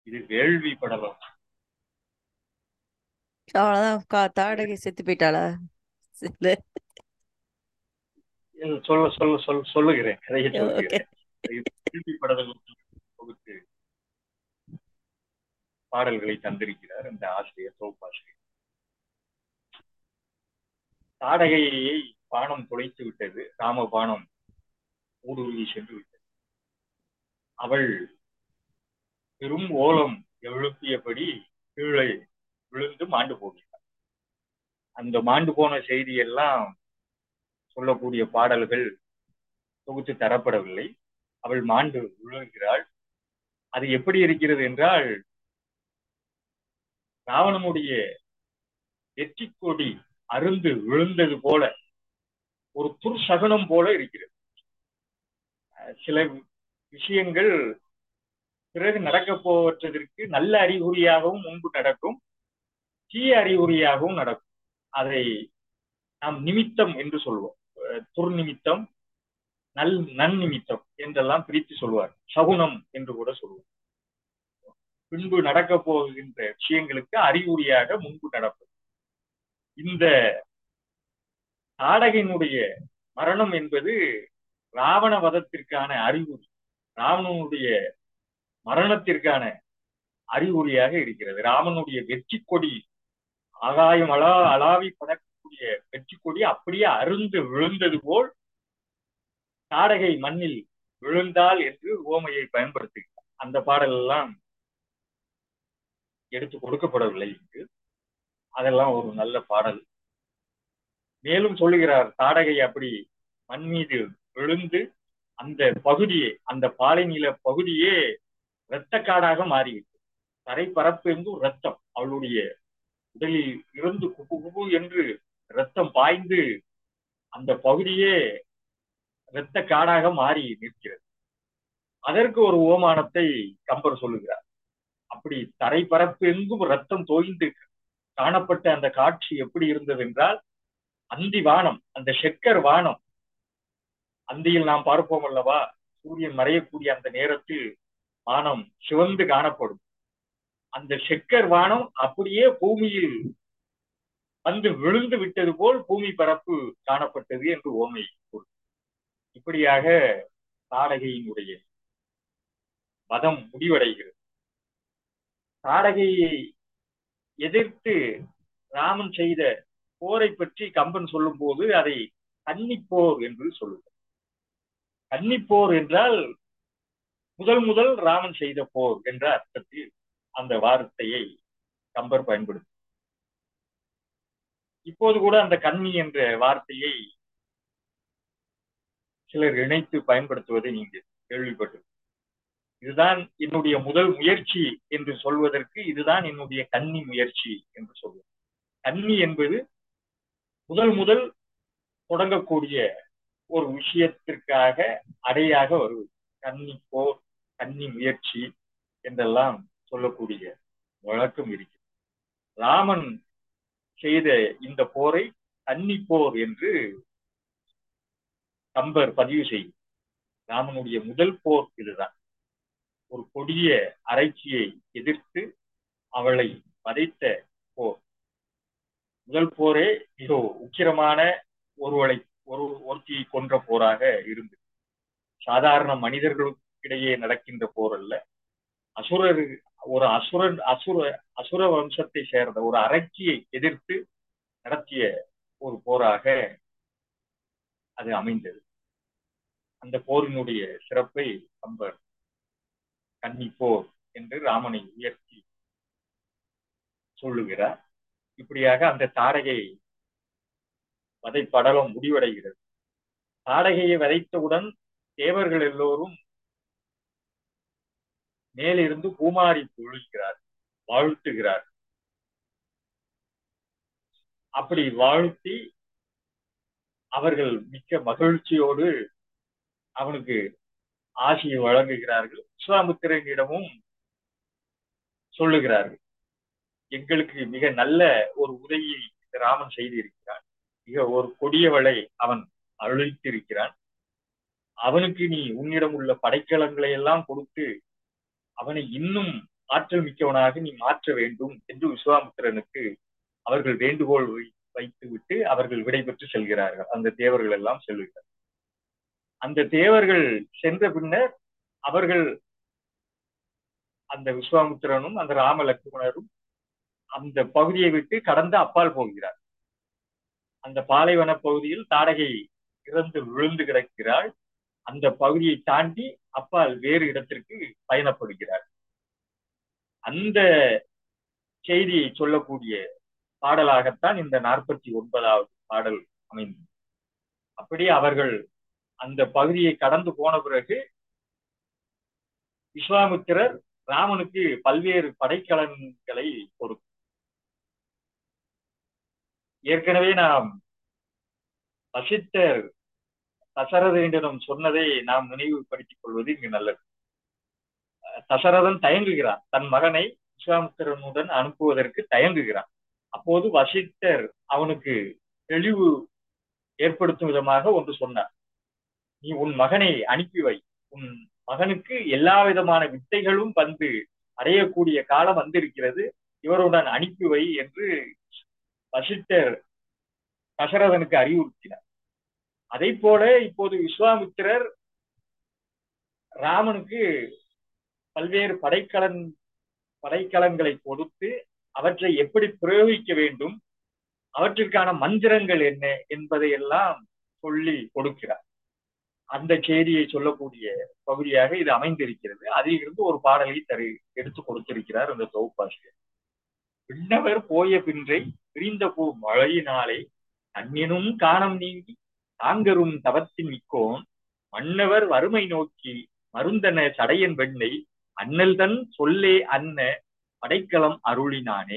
இது வேள்வி படலம் அவ்வளவுதான் கா- தாடகை செத்து போயிட்டாளா இல்ல இது சொல்ல சொல்ல சொல் சொல்லுகிறேன் கதையை ஓகே சொல்லுகிறேன் இது வேள்வி படலம் தொகுத்து பாடல்களை தந்திருக்கிறார் இந்த ஆசிரியர் தொகுப்பாசிரியர் தாடகையை பானம் துளைத்து விட்டது ராமபானம் ஊடுருவி சென்று விட்டது அவள் பெரும் ஓலம் எழுப்பியபடி கீழே விழுந்து மாண்டு போகிறார் அந்த மாண்டு போன செய்தியெல்லாம் சொல்லக்கூடிய பாடல்கள் தொகுத்து தரப்படவில்லை அவள் மாண்டு விழுகிறாள் அது எப்படி இருக்கிறது என்றால் ராவணனுடைய வெற்றி கொடி அருந்து விழுந்தது போல ஒரு துர்சகனம் போல இருக்கிறது அஹ் சில விஷயங்கள் பிறகு நடக்கப் போவதற்கு நல்ல அறிகுறியாகவும் முன்பு நடக்கும் தீய அறிகுறியாகவும் நடக்கும் அதை நாம் நிமித்தம் என்று சொல்வோம் அஹ் துர்நிமித்தம் நல் நன்னிமித்தம் என்றெல்லாம் பிரித்து சொல்வார் சகுனம் என்று கூட சொல்லுவோம் பின்பு நடக்கப் போகின்ற விஷயங்களுக்கு அறிகுறியாக முன்பு நடப்பது இந்த நாடகினுடைய மரணம் என்பது ராவண வதத்திற்கான அறிகுறி ராவணனுடைய மரணத்திற்கான அறிகுறியாக இருக்கிறது ராமனுடைய வெற்றி கொடி ஆகாயம் அலா அலாவி பறக்கக்கூடிய வெற்றி கொடி அப்படியே அருந்து விழுந்தது போல் நாடகை மண்ணில் விழுந்தாள் என்று ஓமையை பயன்படுத்துகிறார் அந்த பாடல் எல்லாம் எடுத்து கொடுக்கப்படவில்லை இங்கு அதெல்லாம் ஒரு நல்ல பாடல் மேலும் சொல்லுகிறார் தாடகை அப்படி மண் மீது விழுந்து அந்த பகுதியே அந்த பாலை நில பகுதியே இரத்த காடாக மாறிவிட்டது தரைப்பரப்பு எங்கும் ரத்தம் அவளுடைய உடலில் இருந்து குப்பு குப்பு என்று ரத்தம் பாய்ந்து அந்த பகுதியே இரத்த காடாக மாறி நிற்கிறது அதற்கு ஒரு ஓமானத்தை கம்பர் சொல்லுகிறார் அப்படி தரைப்பரப்பு எங்கும் ரத்தம் தோய்ந்து காணப்பட்ட அந்த காட்சி எப்படி இருந்தது என்றால் அந்தி வானம் அந்த செக்கர் வானம் அந்தியில் நாம் பார்ப்போம் அல்லவா சூரியன் மறையக்கூடிய அந்த நேரத்தில் வானம் சிவந்து காணப்படும் அந்த செக்கர் வானம் அப்படியே பூமியில் வந்து விழுந்து விட்டது போல் பூமி பரப்பு காணப்பட்டது என்று ஓமை கூறும் இப்படியாக தாடகையினுடைய மதம் முடிவடைகிறது தாடகையை எதிர்த்து ராமன் செய்த போரை பற்றி கம்பன் சொல்லும் போது அதை கன்னிப்போர் என்று சொல்லுவார் கன்னிப்போர் என்றால் முதல் முதல் ராமன் செய்த போர் என்ற அர்த்தத்தில் அந்த வார்த்தையை கம்பர் பயன்படுத்தி இப்போது கூட அந்த கன்னி என்ற வார்த்தையை சிலர் இணைத்து பயன்படுத்துவதை நீங்க கேள்விப்பட்டு இதுதான் என்னுடைய முதல் முயற்சி என்று சொல்வதற்கு இதுதான் என்னுடைய கன்னி முயற்சி என்று சொல்வது கன்னி என்பது முதல் முதல் தொடங்கக்கூடிய ஒரு விஷயத்திற்காக அடையாக வருவது கன்னி போர் கன்னி முயற்சி என்றெல்லாம் சொல்லக்கூடிய வழக்கம் இருக்கிறது ராமன் செய்த இந்த போரை கன்னி போர் என்று கம்பர் பதிவு செய்யும் ராமனுடைய முதல் போர் இதுதான் ஒரு கொடிய அரைச்சியை எதிர்த்து அவளை வதைத்த போர் முதல் போரே மிக உக்கிரமான ஒருவளை ஒரு ஒருத்தியை கொன்ற போராக இருந்தது சாதாரண மனிதர்களுக்கிடையே நடக்கின்ற போர் அல்ல அசுரர் ஒரு அசுரன் அசுர அசுர வம்சத்தை சேர்ந்த ஒரு அரக்கியை எதிர்த்து நடத்திய ஒரு போராக அது அமைந்தது அந்த போரினுடைய சிறப்பை கம்பர் கன்னி போர் என்று ராமனை உயர்த்தி சொல்லுகிறார் இப்படியாக அந்த தாடகை வதைப்படலம் முடிவடைகிறது தாடகையை வதைத்தவுடன் தேவர்கள் எல்லோரும் மேலிருந்து பூமாரி பொழுகிறார் வாழ்த்துகிறார் அப்படி வாழ்த்தி அவர்கள் மிக்க மகிழ்ச்சியோடு அவனுக்கு ஆசியை வழங்குகிறார்கள் விஸ்வாமித்திரனிடமும் சொல்லுகிறார்கள் எங்களுக்கு மிக நல்ல ஒரு உதவியை ராமன் செய்திருக்கிறான் மிக ஒரு கொடியவளை அவன் அழித்திருக்கிறான் அவனுக்கு நீ உன்னிடம் உள்ள படைக்கலங்களை எல்லாம் கொடுத்து அவனை இன்னும் ஆற்றல் மிக்கவனாக நீ மாற்ற வேண்டும் என்று விஸ்வாமித்திரனுக்கு அவர்கள் வேண்டுகோள் வைத்து விட்டு அவர்கள் விடைபெற்று செல்கிறார்கள் அந்த தேவர்கள் எல்லாம் செல்கிறார்கள் அந்த தேவர்கள் சென்ற பின்னர் அவர்கள் அந்த விஸ்வாமித்திரனும் அந்த ராம லட்சுமணரும் அந்த பகுதியை விட்டு கடந்து அப்பால் போகிறார் அந்த பாலைவன பகுதியில் தாடகை இறந்து விழுந்து கிடக்கிறாள் அந்த பகுதியை தாண்டி அப்பால் வேறு இடத்திற்கு பயணப்படுகிறார் அந்த செய்தியை சொல்லக்கூடிய பாடலாகத்தான் இந்த நாற்பத்தி ஒன்பதாவது பாடல் அமைந்தது அப்படி அவர்கள் அந்த பகுதியை கடந்து போன பிறகு விஸ்வாமித்திரர் ராமனுக்கு பல்வேறு படைக்கலன்களை கொடுக்கும் ஏற்கனவே நாம் வசித்தர் தசரதனிடம் சொன்னதை நாம் நினைவுபடுத்திக் கொள்வது இங்கு நல்லது தசரதன் தயங்குகிறான் தன் மகனை விஸ்வாமித்திரனுடன் அனுப்புவதற்கு தயங்குகிறான் அப்போது வசித்தர் அவனுக்கு தெளிவு ஏற்படுத்தும் விதமாக ஒன்று சொன்னார் நீ உன் மகனை அனுப்பி வை உன் மகனுக்கு எல்லா விதமான வித்தைகளும் வந்து அடையக்கூடிய காலம் வந்திருக்கிறது இவருடன் அனுப்பி வை என்று வசித்தர் தசரதனுக்கு அறிவுறுத்தினார் அதை போல இப்போது விஸ்வாமித்திரர் ராமனுக்கு பல்வேறு படைக்கலன் படைக்கலன்களை கொடுத்து அவற்றை எப்படி பிரயோகிக்க வேண்டும் அவற்றிற்கான மந்திரங்கள் என்ன என்பதை எல்லாம் சொல்லி கொடுக்கிறார் அந்த செய்தியை சொல்லக்கூடிய பகுதியாக இது அமைந்திருக்கிறது அதில் இருந்து ஒரு பாடலை தரு எடுத்து கொடுத்திருக்கிறார் அந்த தொகுப்பாசிரியர் விண்ணவர் போய பின்றை பிரிந்த பூ மழையினாலே தன்னினும் காணம் நீங்கி தாங்கரும் தவத்தின் மிக்கோன் மன்னவர் வறுமை நோக்கி மருந்தன சடையன் வெண்ணை அண்ணல் தன் சொல்லே அன்ன படைக்கலம் அருளினானே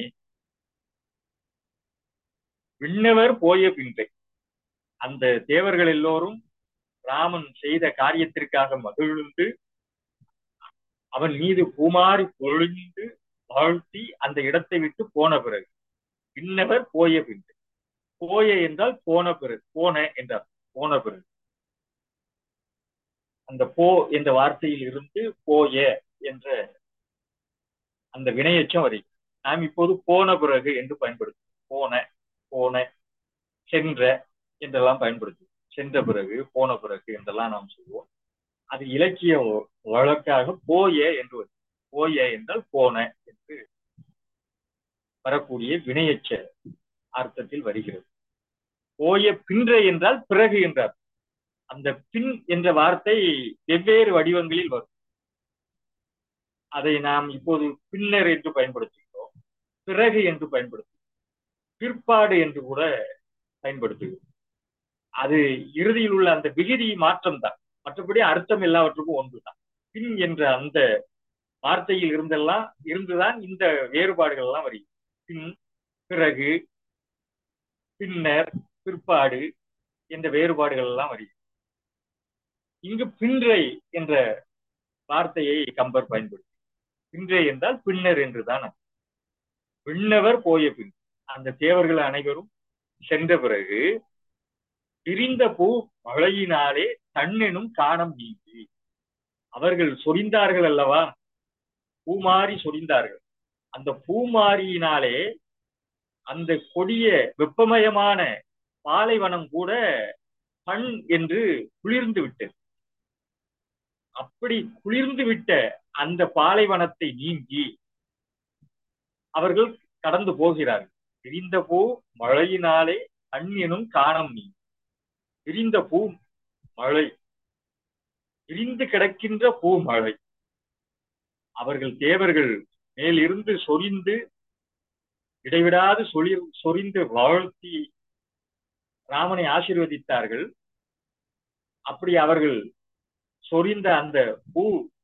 விண்ணவர் போய பின்றை அந்த தேவர்கள் எல்லோரும் ராமன் செய்த காரியத்திற்காக மகிழ்ந்து அவன் மீது பூமாறி பொழிந்து வாழ்த்தி அந்த இடத்தை விட்டு போன பிறகு பின்னவர் போய பின்றை போய என்றால் போன பிறகு போன என்றார் போன பிறகு அந்த போ என்ற வார்த்தையில் இருந்து போய என்ற அந்த வினையச்சம் வருகிறது நாம் இப்போது போன பிறகு என்று பயன்படுத்தும் போன போன சென்ற என்றெல்லாம் பயன்படுத்தும் சென்ற பிறகு போன பிறகு என்றெல்லாம் நாம் சொல்லுவோம் அது இலக்கிய வழக்காக போய என்று வரும் போய என்றால் போன என்று வரக்கூடிய வினையச்ச அர்த்தத்தில் வருகிறது போய பின்ற என்றால் பிறகு என்றார் அந்த பின் என்ற வார்த்தை வெவ்வேறு வடிவங்களில் வரும் அதை நாம் இப்போது பின்னர் என்று பயன்படுத்துகிறோம் பிறகு என்று பயன்படுத்துகிறோம் பிற்பாடு என்று கூட பயன்படுத்துகிறோம் அது இறுதியில் உள்ள அந்த விகுதி மாற்றம் தான் மற்றபடி அர்த்தம் எல்லாவற்றுக்கும் ஒன்றுதான் பின் என்ற அந்த வார்த்தையில் இருந்தெல்லாம் இருந்துதான் இந்த வேறுபாடுகள் எல்லாம் வருகிறது பின் பிறகு பின்னர் பிற்பாடு என்ற வேறுபாடுகள் எல்லாம் வருகிறது இங்கு பின்றை என்ற வார்த்தையை கம்பர் பயன்படுத்தி பின்றை என்றால் பின்னர் என்றுதான் பின்னவர் போய பின் அந்த தேவர்கள் அனைவரும் சென்ற பிறகு பிரிந்த பூ மழையினாலே தன்னெனும் காணம் நீங்கி அவர்கள் சொரிந்தார்கள் அல்லவா பூமாரி சொரிந்தார்கள் அந்த பூமாரியினாலே அந்த கொடிய வெப்பமயமான பாலைவனம் கூட கண் என்று குளிர்ந்து விட்டது அப்படி குளிர்ந்து விட்ட அந்த பாலைவனத்தை நீங்கி அவர்கள் கடந்து போகிறார்கள் விரிந்த பூ மழையினாலே கண் எனும் காணம் நீ விரிந்த பூ மழை விரிந்து கிடக்கின்ற பூ மழை அவர்கள் தேவர்கள் மேலிருந்து சொரிந்து இடைவிடாது சொலி சொரிந்து வாழ்த்தி ராமனை ஆசீர்வதித்தார்கள் அப்படி அவர்கள் சொரிந்த அந்த பூ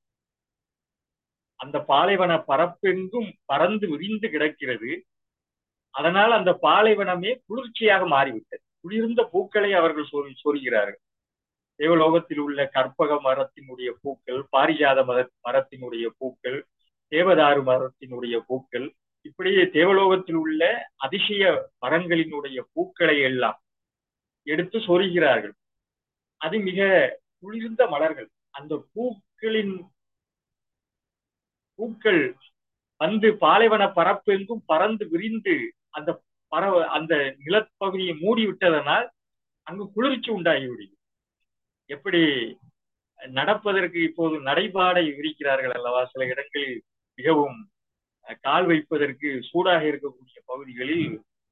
அந்த பாலைவன பரப்பெங்கும் பறந்து விரிந்து கிடக்கிறது அதனால் அந்த பாலைவனமே குளிர்ச்சியாக மாறிவிட்டது குளிர்ந்த பூக்களை அவர்கள் சொரி சொரிகிறார்கள் தேவலோகத்தில் உள்ள கற்பக மரத்தினுடைய பூக்கள் பாரிஜாத மத மரத்தினுடைய பூக்கள் தேவதாரு மரத்தினுடைய பூக்கள் இப்படியே தேவலோகத்தில் உள்ள அதிசய மரங்களினுடைய பூக்களை எல்லாம் எடுத்து சொரிகிறார்கள் அது மிக குளிர்ந்த மலர்கள் அந்த பூக்களின் பூக்கள் வந்து பாலைவன பரப்பு எங்கும் பறந்து விரிந்து அந்த பறவ அந்த நிலப்பகுதியை மூடி விட்டதனால் அங்கு குளிர்ச்சி உண்டாகிவிடுகிறது எப்படி நடப்பதற்கு இப்போது நடைபாடை விரிக்கிறார்கள் அல்லவா சில இடங்களில் மிகவும் கால் வைப்பதற்கு சூடாக இருக்கக்கூடிய பகுதிகளில்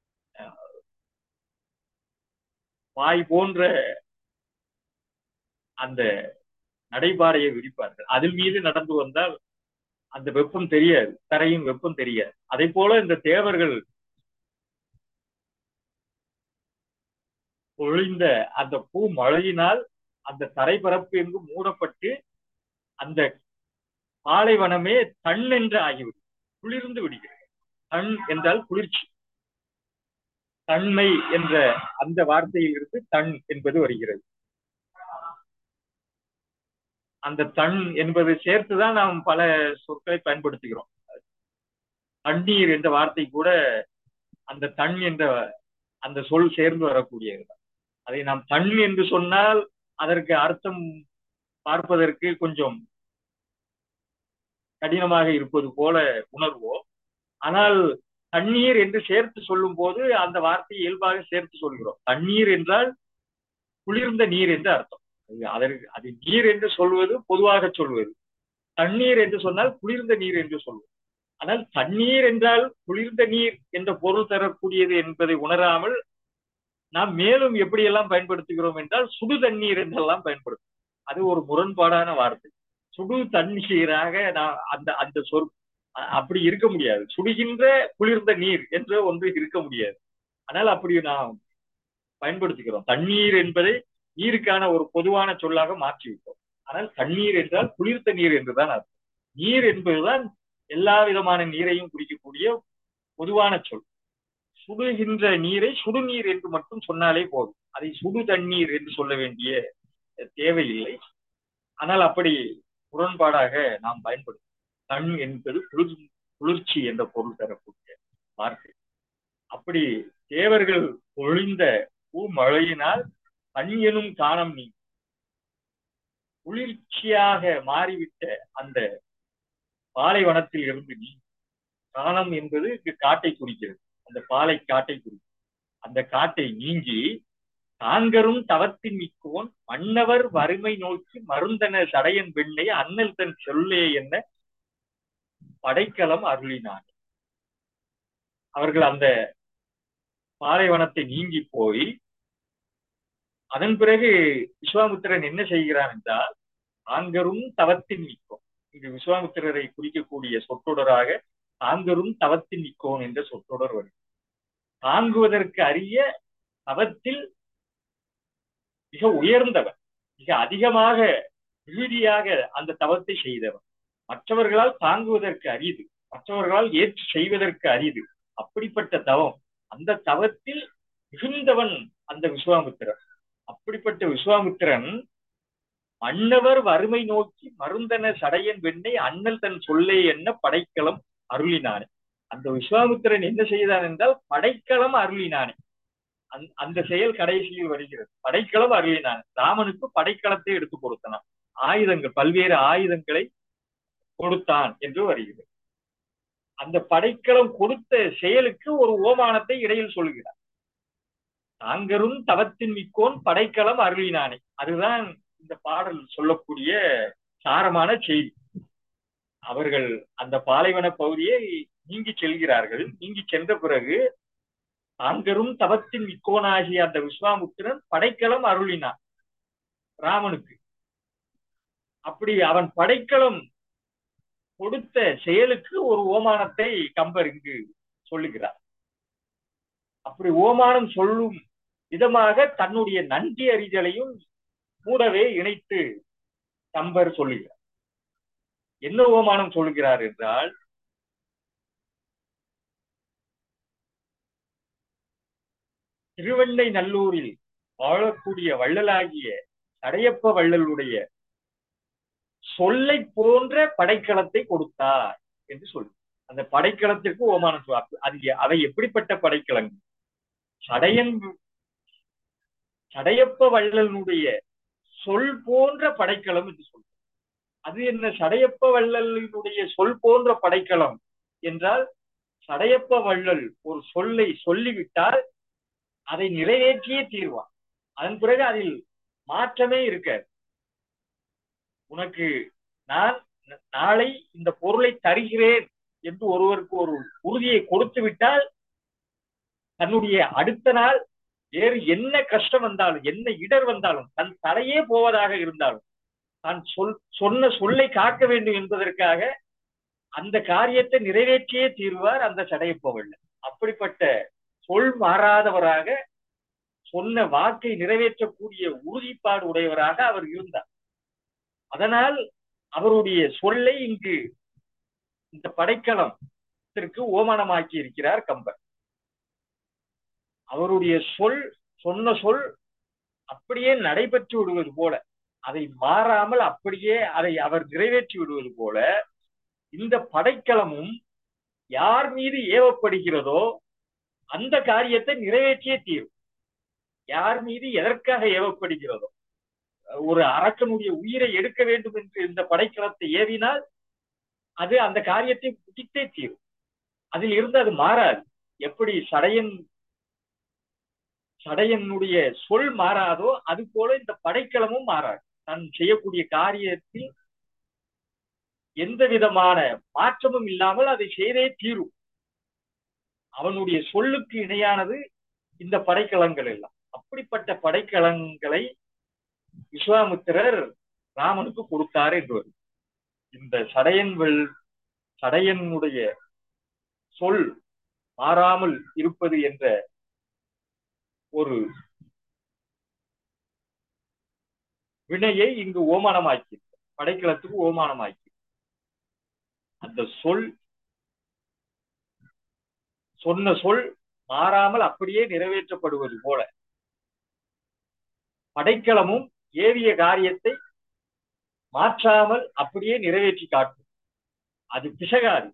வாய் போன்ற அந்த நடைபாடையை விரிப்பார்கள் அதில் மீது நடந்து வந்தால் அந்த வெப்பம் தெரியாது தரையின் வெப்பம் தெரியாது அதே போல இந்த தேவர்கள் பொழிந்த அந்த பூ மழையினால் அந்த தரைப்பரப்பு எங்கு மூடப்பட்டு அந்த பாலைவனமே தன் என்று ஆகிவிடும் குளிர்ந்து விடுகிறது தன் என்றால் குளிர்ச்சி தன்மை என்ற அந்த வார்த்தையில் இருந்து தன் என்பது வருகிறது அந்த தன் என்பது சேர்த்துதான் நாம் பல சொற்களை பயன்படுத்துகிறோம் தண்ணீர் என்ற வார்த்தை கூட அந்த தன் என்ற அந்த சொல் சேர்ந்து வரக்கூடியது அதை நாம் தன் என்று சொன்னால் அதற்கு அர்த்தம் பார்ப்பதற்கு கொஞ்சம் கடினமாக இருப்பது போல உணர்வோம் ஆனால் தண்ணீர் என்று சேர்த்து சொல்லும் போது அந்த வார்த்தையை இயல்பாக சேர்த்து சொல்கிறோம் தண்ணீர் என்றால் குளிர்ந்த நீர் என்று அர்த்தம் அதற்கு அது நீர் என்று சொல்வது பொதுவாக சொல்வது தண்ணீர் என்று சொன்னால் குளிர்ந்த நீர் என்று சொல்வது ஆனால் தண்ணீர் என்றால் குளிர்ந்த நீர் என்ற பொருள் தரக்கூடியது என்பதை உணராமல் நாம் மேலும் எப்படியெல்லாம் பயன்படுத்துகிறோம் என்றால் சுடு தண்ணீர் என்றெல்லாம் பயன்படுத்தும் அது ஒரு முரண்பாடான வார்த்தை சுடு தண்ணீராக நான் அந்த அந்த சொற் அப்படி இருக்க முடியாது சுடுகின்ற குளிர்ந்த நீர் என்ற ஒன்று இருக்க முடியாது ஆனால் அப்படி நாம் பயன்படுத்துகிறோம் தண்ணீர் என்பதை நீருக்கான ஒரு பொதுவான சொல்லாக மாற்றிவிட்டோம் ஆனால் தண்ணீர் என்றால் குளிர்ந்த நீர் என்றுதான் அர்த்தம் நீர் என்பதுதான் எல்லா விதமான நீரையும் குறிக்கக்கூடிய பொதுவான சொல் சுடுகின்ற நீரை சுடுநீர் என்று மட்டும் சொன்னாலே போதும் அதை சுடு தண்ணீர் என்று சொல்ல வேண்டிய தேவையில்லை ஆனால் அப்படி முரண்பாடாக நாம் பயன்படுத்தும் தன் என்பது குளிர் குளிர்ச்சி என்ற பொருள் தரக்கூடிய வார்த்தை அப்படி தேவர்கள் பொழிந்த பூ மழையினால் தன் எனும் காணம் நீ குளிர்ச்சியாக மாறிவிட்ட அந்த பாலைவனத்தில் இருந்து நீ காணம் என்பது காட்டை குறிக்கிறது அந்த பாலை காட்டை குறிக்கிறது அந்த காட்டை நீங்கி தாங்கரும் தவத்தின் மிக்கோன் மன்னவர் வறுமை நோக்கி மருந்தன சடையன் வெண்ணை அண்ணல் தன் சொல்லே என்ன படைக்கலம் அருளினான் அவர்கள் அந்த பாலைவனத்தை நீங்கி போய் அதன் பிறகு விஸ்வாமுத்திரன் என்ன செய்கிறான் என்றால் தாங்கரும் தவத்தின் மிக்கோன் இங்கு விஸ்வாமுத்திரரை குறிக்கக்கூடிய சொற்றொடராக தாங்கரும் தவத்தின் மிக்கோன் என்ற சொற்றொடர் வரும் தாங்குவதற்கு அரிய தவத்தில் மிக உயர்ந்தவன் மிக அதிகமாக மிகுதியாக அந்த தவத்தை செய்தவன் மற்றவர்களால் தாங்குவதற்கு அரிது மற்றவர்களால் ஏற்று செய்வதற்கு அரிது அப்படிப்பட்ட தவம் அந்த தவத்தில் மிகுந்தவன் அந்த விஸ்வாமுத்திரன் அப்படிப்பட்ட விஸ்வாமுத்திரன் மன்னவர் வறுமை நோக்கி மருந்தன சடையன் வெண்ணை அண்ணல் தன் சொல்லே என்ன படைக்கலம் அருளினானே அந்த விஸ்வாமுத்திரன் என்ன செய்தான் என்றால் படைக்கலம் அருளினானே அந்த செயல் கடைசியில் வருகிறது படைக்கலம் அருளினான் ராமனுக்கு படைக்கலத்தை எடுத்து கொடுத்தனான் ஆயுதங்கள் பல்வேறு ஆயுதங்களை கொடுத்தான் என்று வருகிறது அந்த படைக்கலம் கொடுத்த செயலுக்கு ஒரு ஓமானத்தை இடையில் சொல்கிறார் தாங்கரும் தவத்தின் மிக்கோன் படைக்கலம் அருளினானே அதுதான் இந்த பாடல் சொல்லக்கூடிய சாரமான செய்தி அவர்கள் அந்த பாலைவன பகுதியை நீங்கி செல்கிறார்கள் நீங்கி சென்ற பிறகு தாங்கரும் தவத்தின் மிக்கோனாகிய அந்த விஸ்வாமுத்திரன் படைக்கலம் அருளினான் ராமனுக்கு அப்படி அவன் படைக்கலம் கொடுத்த செயலுக்கு ஒரு ஓமானத்தை கம்பர் இங்கு சொல்லுகிறார் அப்படி ஓமானம் சொல்லும் விதமாக தன்னுடைய நன்றி அறிதலையும் கூடவே இணைத்து கம்பர் சொல்லுகிறார் என்ன ஓமானம் சொல்லுகிறார் என்றால் திருவெண்ணை நல்லூரில் வாழக்கூடிய வள்ளலாகிய சடையப்ப வள்ளலுடைய சொல்லை போன்ற படைக்கலத்தை கொடுத்தார் என்று சொல்லு அந்த படைக்கலத்திற்கு ஓமானம் அது அவை எப்படிப்பட்ட படைக்கலங்கள் சடையன் சடையப்ப வள்ளலனுடைய சொல் போன்ற படைக்கலம் என்று சொல்ற அது என்ன சடையப்ப வள்ளலினுடைய சொல் போன்ற படைக்கலம் என்றால் சடையப்ப வள்ளல் ஒரு சொல்லை சொல்லிவிட்டால் அதை நிறைவேற்றியே தீர்வான் அதன் பிறகு அதில் மாற்றமே இருக்காது உனக்கு நான் நாளை இந்த பொருளை தருகிறேன் என்று ஒருவருக்கு ஒரு உறுதியை கொடுத்து விட்டால் தன்னுடைய அடுத்த நாள் வேறு என்ன கஷ்டம் வந்தாலும் என்ன இடர் வந்தாலும் தன் தலையே போவதாக இருந்தாலும் தான் சொல் சொன்ன சொல்லை காக்க வேண்டும் என்பதற்காக அந்த காரியத்தை நிறைவேற்றியே தீர்வார் அந்த சடையப்பவள் அப்படிப்பட்ட சொல் மாறாதவராக சொன்ன வாக்கை நிறைவேற்றக்கூடிய உறுதிப்பாடு உடையவராக அவர் இருந்தார் அதனால் அவருடைய சொல்லை இங்கு இந்த படைக்களத்திற்கு ஓமானமாக்கி இருக்கிறார் கம்பர் அவருடைய சொல் சொன்ன சொல் அப்படியே நடைபெற்று விடுவது போல அதை மாறாமல் அப்படியே அதை அவர் நிறைவேற்றி விடுவது போல இந்த படைக்களமும் யார் மீது ஏவப்படுகிறதோ அந்த காரியத்தை நிறைவேற்றியே தீரும் யார் மீது எதற்காக ஏவப்படுகிறதோ ஒரு அரக்கனுடைய உயிரை எடுக்க வேண்டும் என்று இந்த படைக்களத்தை ஏவினால் அது அந்த காரியத்தை முடித்தே தீரும் அதில் இருந்து அது மாறாது எப்படி சடையன் சடையனுடைய சொல் மாறாதோ அது போல இந்த படைக்களமும் மாறாது தன் செய்யக்கூடிய காரியத்தில் எந்த விதமான மாற்றமும் இல்லாமல் அதை செய்தே தீரும் அவனுடைய சொல்லுக்கு இணையானது இந்த படைக்கலங்கள் எல்லாம் அப்படிப்பட்ட படைக்கலங்களை விஸ்வாமுத்திரர் ராமனுக்கு கொடுத்தார் என்று வரும் இந்த சடையன் வெள் சடையனுடைய சொல் மாறாமல் இருப்பது என்ற ஒரு வினையை இங்கு ஓமானமாக்கி படைக்கலத்துக்கு ஓமானமாக்கி அந்த சொல் சொன்ன சொல் மாறாமல் அப்படியே நிறைவேற்றப்படுவது போல படைக்கலமும் ஏவிய காரியத்தை மாற்றாமல் அப்படியே நிறைவேற்றி காட்டும் அது பிசகாது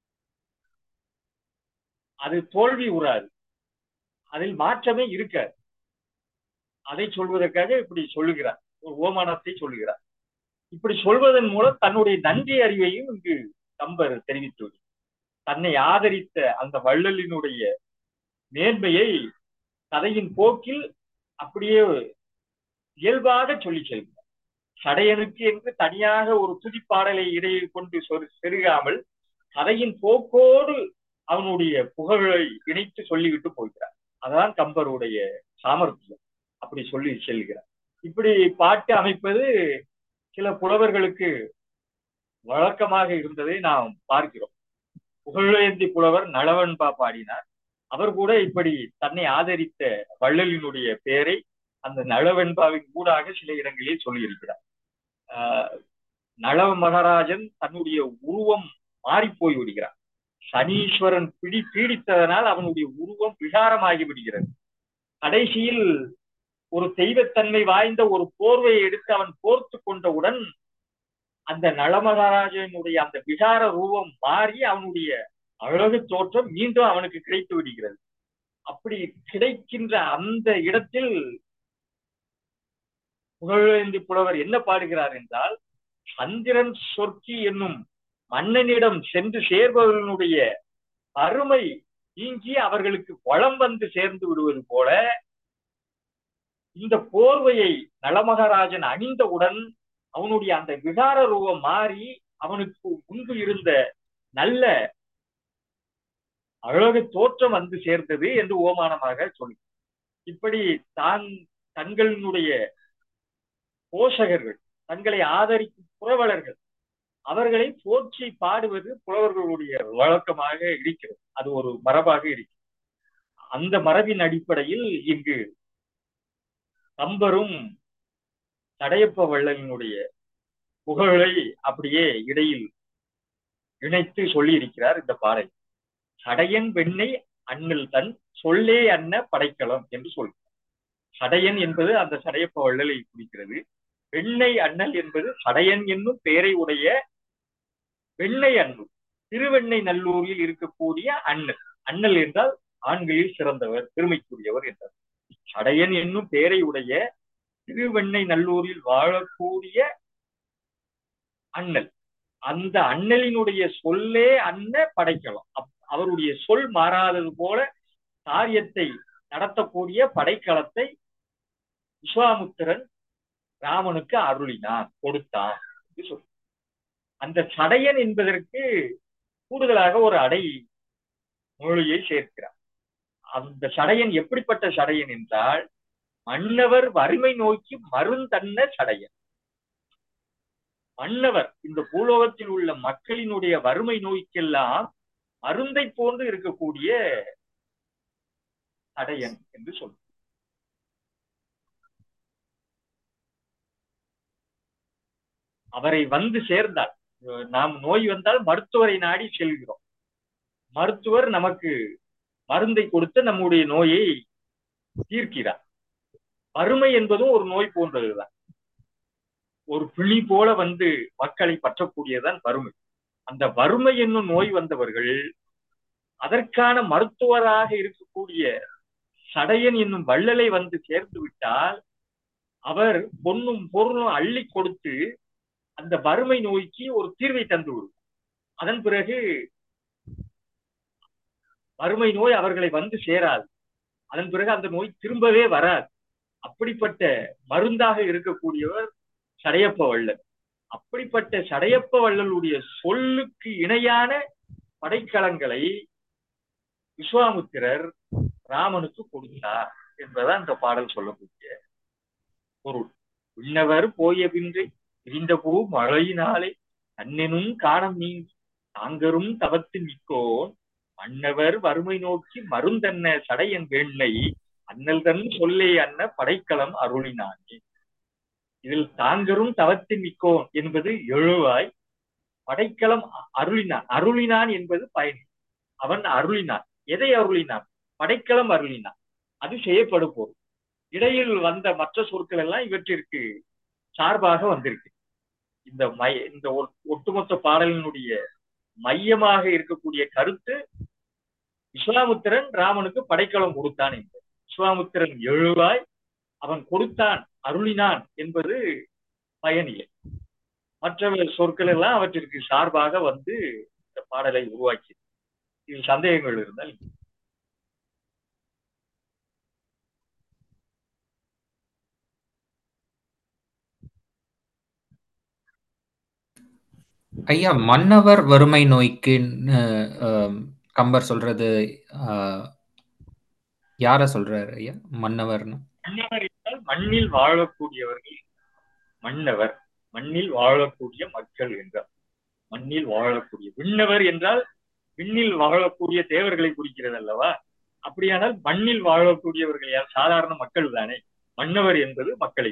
அது தோல்வி உறாது அதில் மாற்றமே இருக்காது அதை சொல்வதற்காக இப்படி சொல்லுகிறார் ஒரு ஓமானத்தை சொல்லுகிறார் இப்படி சொல்வதன் மூலம் தன்னுடைய நன்றி அறிவையும் இங்கு கம்பர் தெரிவித்துள்ளார் தன்னை ஆதரித்த அந்த வள்ளலினுடைய மேன்மையை கதையின் போக்கில் அப்படியே இயல்பாக சொல்லி செல்கிறார் சடையனுக்கு என்று தனியாக ஒரு துதிப்பாடலை இடையே கொண்டு செருகாமல் கதையின் போக்கோடு அவனுடைய புகழை இணைத்து சொல்லிவிட்டு போகிறார் அதான் கம்பருடைய சாமர்த்தியம் அப்படி சொல்லி செல்கிறார் இப்படி பாட்டு அமைப்பது சில புலவர்களுக்கு வழக்கமாக இருந்ததை நாம் பார்க்கிறோம் புகழேந்தி புலவர் நளவன்பா பாடினார் அவர் கூட இப்படி தன்னை ஆதரித்த வள்ளலினுடைய பெயரை அந்த நளவெண்பாவின் ஊடாக சில இடங்களில் சொல்லியிருக்கிறார் நளவ மகராஜன் தன்னுடைய உருவம் மாறி போய் விடுகிறார் சனீஸ்வரன் பிடி பீடித்ததனால் அவனுடைய உருவம் விகாரமாகி விடுகிறது கடைசியில் ஒரு தெய்வத்தன்மை வாய்ந்த ஒரு போர்வையை எடுத்து அவன் போர்த்து கொண்டவுடன் அந்த நளமகாராஜனுடைய அந்த விகார ரூபம் மாறி அவனுடைய அழகு தோற்றம் மீண்டும் அவனுக்கு கிடைத்து விடுகிறது அப்படி கிடைக்கின்ற அந்த இடத்தில் புகழேந்தி புலவர் என்ன பாடுகிறார் என்றால் சந்திரன் சொர்க்கி என்னும் மன்னனிடம் சென்று சேர்பவர்களுடைய அருமை நீங்கி அவர்களுக்கு வளம் வந்து சேர்ந்து விடுவது போல இந்த போர்வையை நலமகராஜன் அணிந்தவுடன் அவனுடைய அந்த விகார ரூபம் மாறி அவனுக்கு முன்பு இருந்த நல்ல அழகு தோற்றம் வந்து சேர்ந்தது என்று ஓமானமாக சொல்லி இப்படி தான் தங்களினுடைய போஷகர்கள் தங்களை ஆதரிக்கும் புரவலர்கள் அவர்களை போற்றி பாடுவது புலவர்களுடைய வழக்கமாக இருக்கிறது அது ஒரு மரபாக இருக்கிறது அந்த மரபின் அடிப்படையில் இங்கு கம்பரும் தடையப்ப வள்ளலினுடைய புகழை அப்படியே இடையில் இணைத்து சொல்லி இருக்கிறார் இந்த பாடல் சடையன் வெண்ணை அண்ணல் தன் சொல்லே அன்ன படைக்கலம் என்று சொல்கிறார் சடையன் என்பது அந்த சடையப்ப வள்ளலை குறிக்கிறது வெண்ணை அண்ணல் என்பது சடையன் என்னும் பெயரை உடைய வெண்ணை அண்ணு திருவெண்ணை நல்லூரில் இருக்கக்கூடிய அண்ணல் அண்ணல் என்றால் ஆண்களில் சிறந்தவர் பெருமைக்குரியவர் என்றார் சடையன் என்னும் பெயரை உடைய திருவெண்ணை நல்லூரில் வாழக்கூடிய அண்ணல் அந்த அண்ணலினுடைய சொல்லே அன்ன படைக்கலாம் அவருடைய சொல் மாறாதது போல காரியத்தை நடத்தக்கூடிய படைக்களத்தை விஸ்வாமுத்திரன் ராமனுக்கு அருளினான் கொடுத்தான் என்று சொல்லி அந்த சடையன் என்பதற்கு கூடுதலாக ஒரு அடை மொழியை சேர்க்கிறார் அந்த சடையன் எப்படிப்பட்ட சடையன் என்றால் மன்னவர் வறுமை நோக்கி மருந்தன்ன சடையன் மன்னவர் இந்த பூலோகத்தில் உள்ள மக்களினுடைய வறுமை நோய்க்கெல்லாம் மருந்தை போன்று இருக்கக்கூடிய சடையன் என்று சொல்லும் அவரை வந்து சேர்ந்தால் நாம் நோய் வந்தால் மருத்துவரை நாடி செல்கிறோம் மருத்துவர் நமக்கு மருந்தை கொடுத்து நம்முடைய நோயை தீர்க்கிறார் வறுமை என்பதும் ஒரு நோய் போன்றதுதான் ஒரு பிழி போல வந்து மக்களை பற்றக்கூடியதான் வறுமை அந்த வறுமை என்னும் நோய் வந்தவர்கள் அதற்கான மருத்துவராக இருக்கக்கூடிய சடையன் என்னும் வள்ளலை வந்து சேர்ந்து விட்டால் அவர் பொன்னும் பொருளும் அள்ளி கொடுத்து அந்த வறுமை நோய்க்கு ஒரு தீர்வை தந்து விடும் அதன் பிறகு வறுமை நோய் அவர்களை வந்து சேராது அதன் பிறகு அந்த நோய் திரும்பவே வராது அப்படிப்பட்ட மருந்தாக இருக்கக்கூடியவர் சடையப்ப வள்ளல் அப்படிப்பட்ட சடையப்ப வள்ளலுடைய சொல்லுக்கு இணையான படைக்கலங்களை விஸ்வாமுத்திரர் ராமனுக்கு கொடுத்தார் என்பதான் இந்த பாடல் சொல்லக்கூடிய பொருள் விண்ணவர் போய பின்றி விரிந்த பூ மழையினாலே தன்னெனும் காணம் நீங்கி தாங்கரும் தவத்து நிற்கோன் மன்னவர் வறுமை நோக்கி மருந்தன்ன சடையன் வேண்ணை அண்ணல் தன் சொல்லே அன்ன படைக்கலம் அருளினானே இதில் தாங்கரும் தவத்து நிற்கோன் என்பது எழுவாய் படைக்கலம் அருளினான் அருளினான் என்பது பயன் அவன் அருளினான் எதை அருளினான் படைக்கலம் அருளினான் அது செய்யப்படு போகும் இடையில் வந்த மற்ற சொற்கள் எல்லாம் இவற்றிற்கு சார்பாக வந்திருக்கு இந்த மை இந்த ஒட்டுமொத்த பாடலினுடைய மையமாக இருக்கக்கூடிய கருத்து விஸ்வாமுத்திரன் ராமனுக்கு படைக்கலம் கொடுத்தான் என்பது விஸ்வாமுத்திரன் எழுவாய் அவன் கொடுத்தான் அருளினான் என்பது பயனில்லை மற்ற சொற்கள் எல்லாம் அவற்றிற்கு சார்பாக வந்து இந்த பாடலை உருவாக்கி இது சந்தேகங்கள் இருந்தால் ஐயா மன்னவர் வறுமை நோய்க்கு கம்பர் சொல்றது யார சொல்றாரு ஐயா மன்னவர்னு மன்னவர் என்றால் மண்ணில் வாழக்கூடியவர்கள் மன்னவர் மண்ணில் வாழக்கூடிய மக்கள் என்றார் மண்ணில் வாழக்கூடிய விண்ணவர் என்றால் விண்ணில் வாழக்கூடிய தேவர்களை குறிக்கிறது அல்லவா அப்படியானால் மண்ணில் வாழக்கூடியவர்கள் யார் சாதாரண மக்கள் தானே மன்னவர் என்பது மக்களை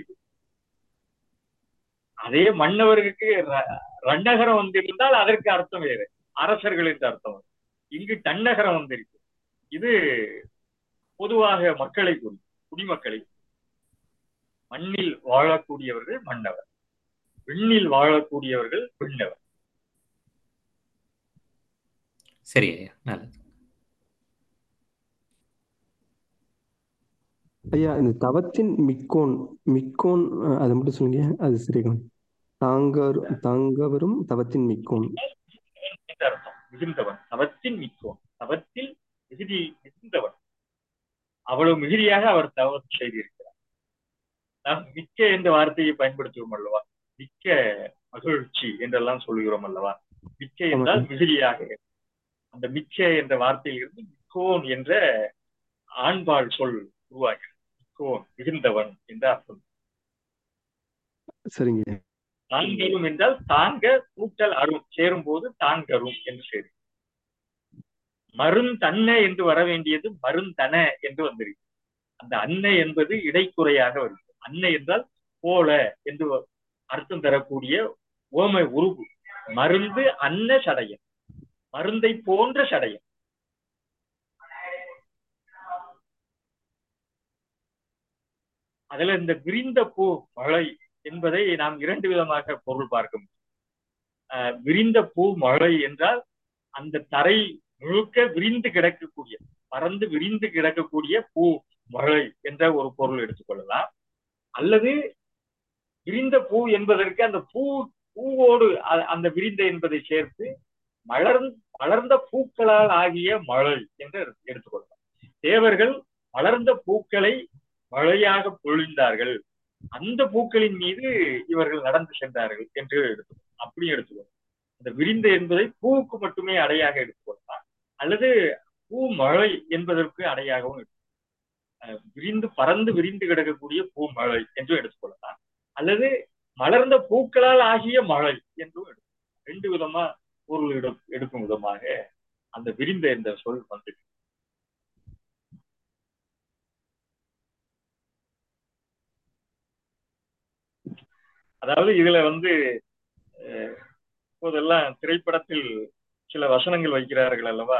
அதே மன்னவருக்கு ரன்னகரம் வந்திருந்தால் அதற்கு அர்த்தம் வேறு அரசர்கள் என்று அர்த்தம் இங்கு தன்னகரம் வந்திருக்கு இது பொதுவாக மக்களை குறி குடிமக்களை மண்ணில் வாழக்கூடியவர்கள் மன்னவர் விண்ணில் வாழக்கூடியவர்கள் விண்ணவர் சரி ஐயா நல்லது ஐயா இந்த தவத்தின் மிக்கோன் மிக்கோன் அதை மட்டும் சொல்லுங்க அது சரிங்க தாங்கர் தாங்கவரும் தவத்தின் மிக்கோன் அர்த்தம் மிகுந்தவன் தவத்தின் மிக்கோன் தவத்தில் மிகுதி மிகுந்தவன் அவ்வளவு மிகுதியாக அவர் தவறு செய்திருக்கிறார் நாம் மிக்க என்ற வார்த்தையை பயன்படுத்துவோம் அல்லவா மிக்க மகிழ்ச்சி என்றெல்லாம் சொல்லுகிறோம் அல்லவா மிக்க என்றால் மிகுதியாக அந்த மிக்க என்ற வார்த்தையிலிருந்து மிக்கோன் என்ற ஆண்பால் சொல் உருவாகிறது மிக்கோன் மிகுந்தவன் என்ற அர்த்தம் சரிங்க தாங்கரும் என்றால் தாங்க கூட்டல் அரும் சேரும் போது தாங்கரும் என்று சேரும் மருந்தன்ன என்று வர வேண்டியது மருந்தன என்று வந்திருக்கு அந்த அன்ன என்பது இடைக்குறையாக வருகிறது அன்ன என்றால் போல என்று அர்த்தம் தரக்கூடிய ஓமை உருவு மருந்து அன்ன சடையன் மருந்தை போன்ற சடையன் அதுல இந்த விரிந்த பூ மழை என்பதை நாம் இரண்டு விதமாக பொருள் பார்க்க முடியும் விரிந்த பூ மழை என்றால் அந்த தரை முழுக்க விரிந்து கிடக்கக்கூடிய பறந்து விரிந்து கிடக்கக்கூடிய பூ மழை என்ற ஒரு பொருள் எடுத்துக்கொள்ளலாம் அல்லது விரிந்த பூ என்பதற்கு அந்த பூ பூவோடு அ- அந்த விரிந்த என்பதை சேர்த்து மலர்ந்த மலர்ந்த பூக்களால் ஆகிய மழை என்று எடுத்து- எடுத்துக்கொள்ளலாம் தேவர்கள் மலர்ந்த பூக்களை மழையாக பொழிந்தார்கள் அந்த பூக்களின் மீது இவர்கள் நடந்து சென்றார்கள் என்று எடுத்துக்கொள்ளலாம் அப்படி எடுத்துக்கொள்ளலாம் அந்த விரிந்த என்பதை பூவுக்கு மட்டுமே அடையாக எடுத்துக்கொள்ளலாம் அல்லது பூ மழை என்பதற்கு அடையாகவும் எடுத்துக்கொள்ளலாம். அஹ் விரிந்து பறந்து விரிந்து கிடக்கக்கூடிய பூ மழை என்று எடுத்துக்கொள்ளலாம் அல்லது மலர்ந்த பூக்களால் ஆகிய மழை என்றும் எடுத்துக்கொள்ளலாம் ரெண்டு விதமா பொருள் எடு எடுக்கும் விதமாக அந்த விரிந்த என்ற சொல் வந்து அதாவது இதுல வந்து அஹ், இப்போதெல்லாம் திரைப்படத்தில் சில வசனங்கள் வைக்கிறார்கள் அல்லவா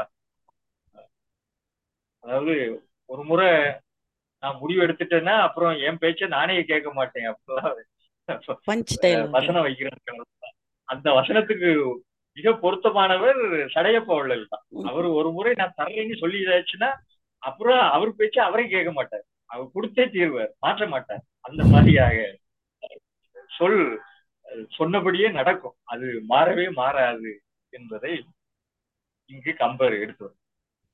அதாவது ஒரு முறை நான் முடிவு எடுத்துட்டேன்னா அப்புறம் என் பேச்ச நானே கேட்க மாட்டேன் அப்படிலாம் பஞ்ச் டைலாக் வசனம் வைக்கிறார்கள் அந்த வசனத்துக்கு மிக பொருத்தமானவர் சடையப்ப வள்ளல் தான் அவர் ஒரு முறை நான் தர்றேன்னு சொல்லியாச்சுன்னா அப்புறம் அவர் பேச்சு அவரே கேட்க மாட்டார் அவர் கொடுத்தே தீர்வார் மாற்ற மாட்டார் அந்த மாதிரியாக சொல் அஹ், சொன்னபடியே நடக்கும் அது மாறவே மாறாது என்பதை இங்கு கம்பர் எடுத்து வந்தார்.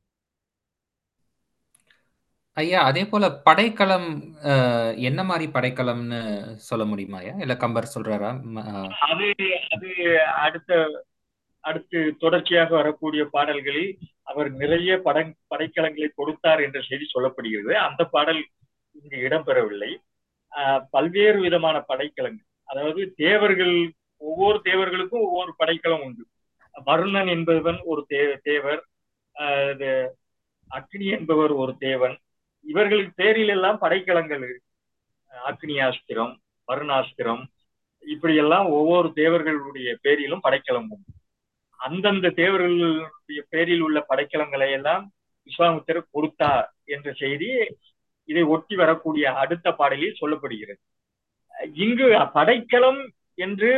ஐயா அதே போல படைக்கலம் அஹ், என்ன மாதிரி படைக்கலம்னு சொல்ல முடியுமா ஐயா இல்ல கம்பர் சொல்றாரா ம- அஹ், அது அது அடுத்த அடுத்து தொடர்ச்சியாக வரக்கூடிய பாடல்களில் அவர் நிறைய பட படைக்கலங்களை கொடுத்தார் என்ற செய்தி சொல்லப்படுகிறது அந்த பாடல் இங்கு இடம்பெறவில்லை ஆஹ் பல்வேறு விதமான படைக்கலங்கள் அதாவது தேவர்கள் ஒவ்வொரு தேவர்களுக்கும் ஒவ்வொரு படைக்கலம் உண்டு வருணன் என்பவன் ஒரு தே தேவர் ஆஹ் இது அக்னி என்பவர் ஒரு தேவன் இவர்களுக்கு பேரில் எல்லாம் படைக்கலங்கள் இருக்கு. அக்னியாஸ்திரம் வருணாஸ்திரம் இப்படியெல்லாம் ஒவ்வொரு தேவர்களுடைய பேரிலும் படைக்கலம் உண்டு அந்தந்த தேவர்களுடைய பேரில் உள்ள படைக்கலங்களை எல்லாம் விஸ்வாமித்திரர் கொடுத்தார் என்ற செய்தி இதை ஒட்டி வரக்கூடிய அடுத்த பாடலில் சொல்லப்படுகிறது இங்கு படைக்கலம் என்று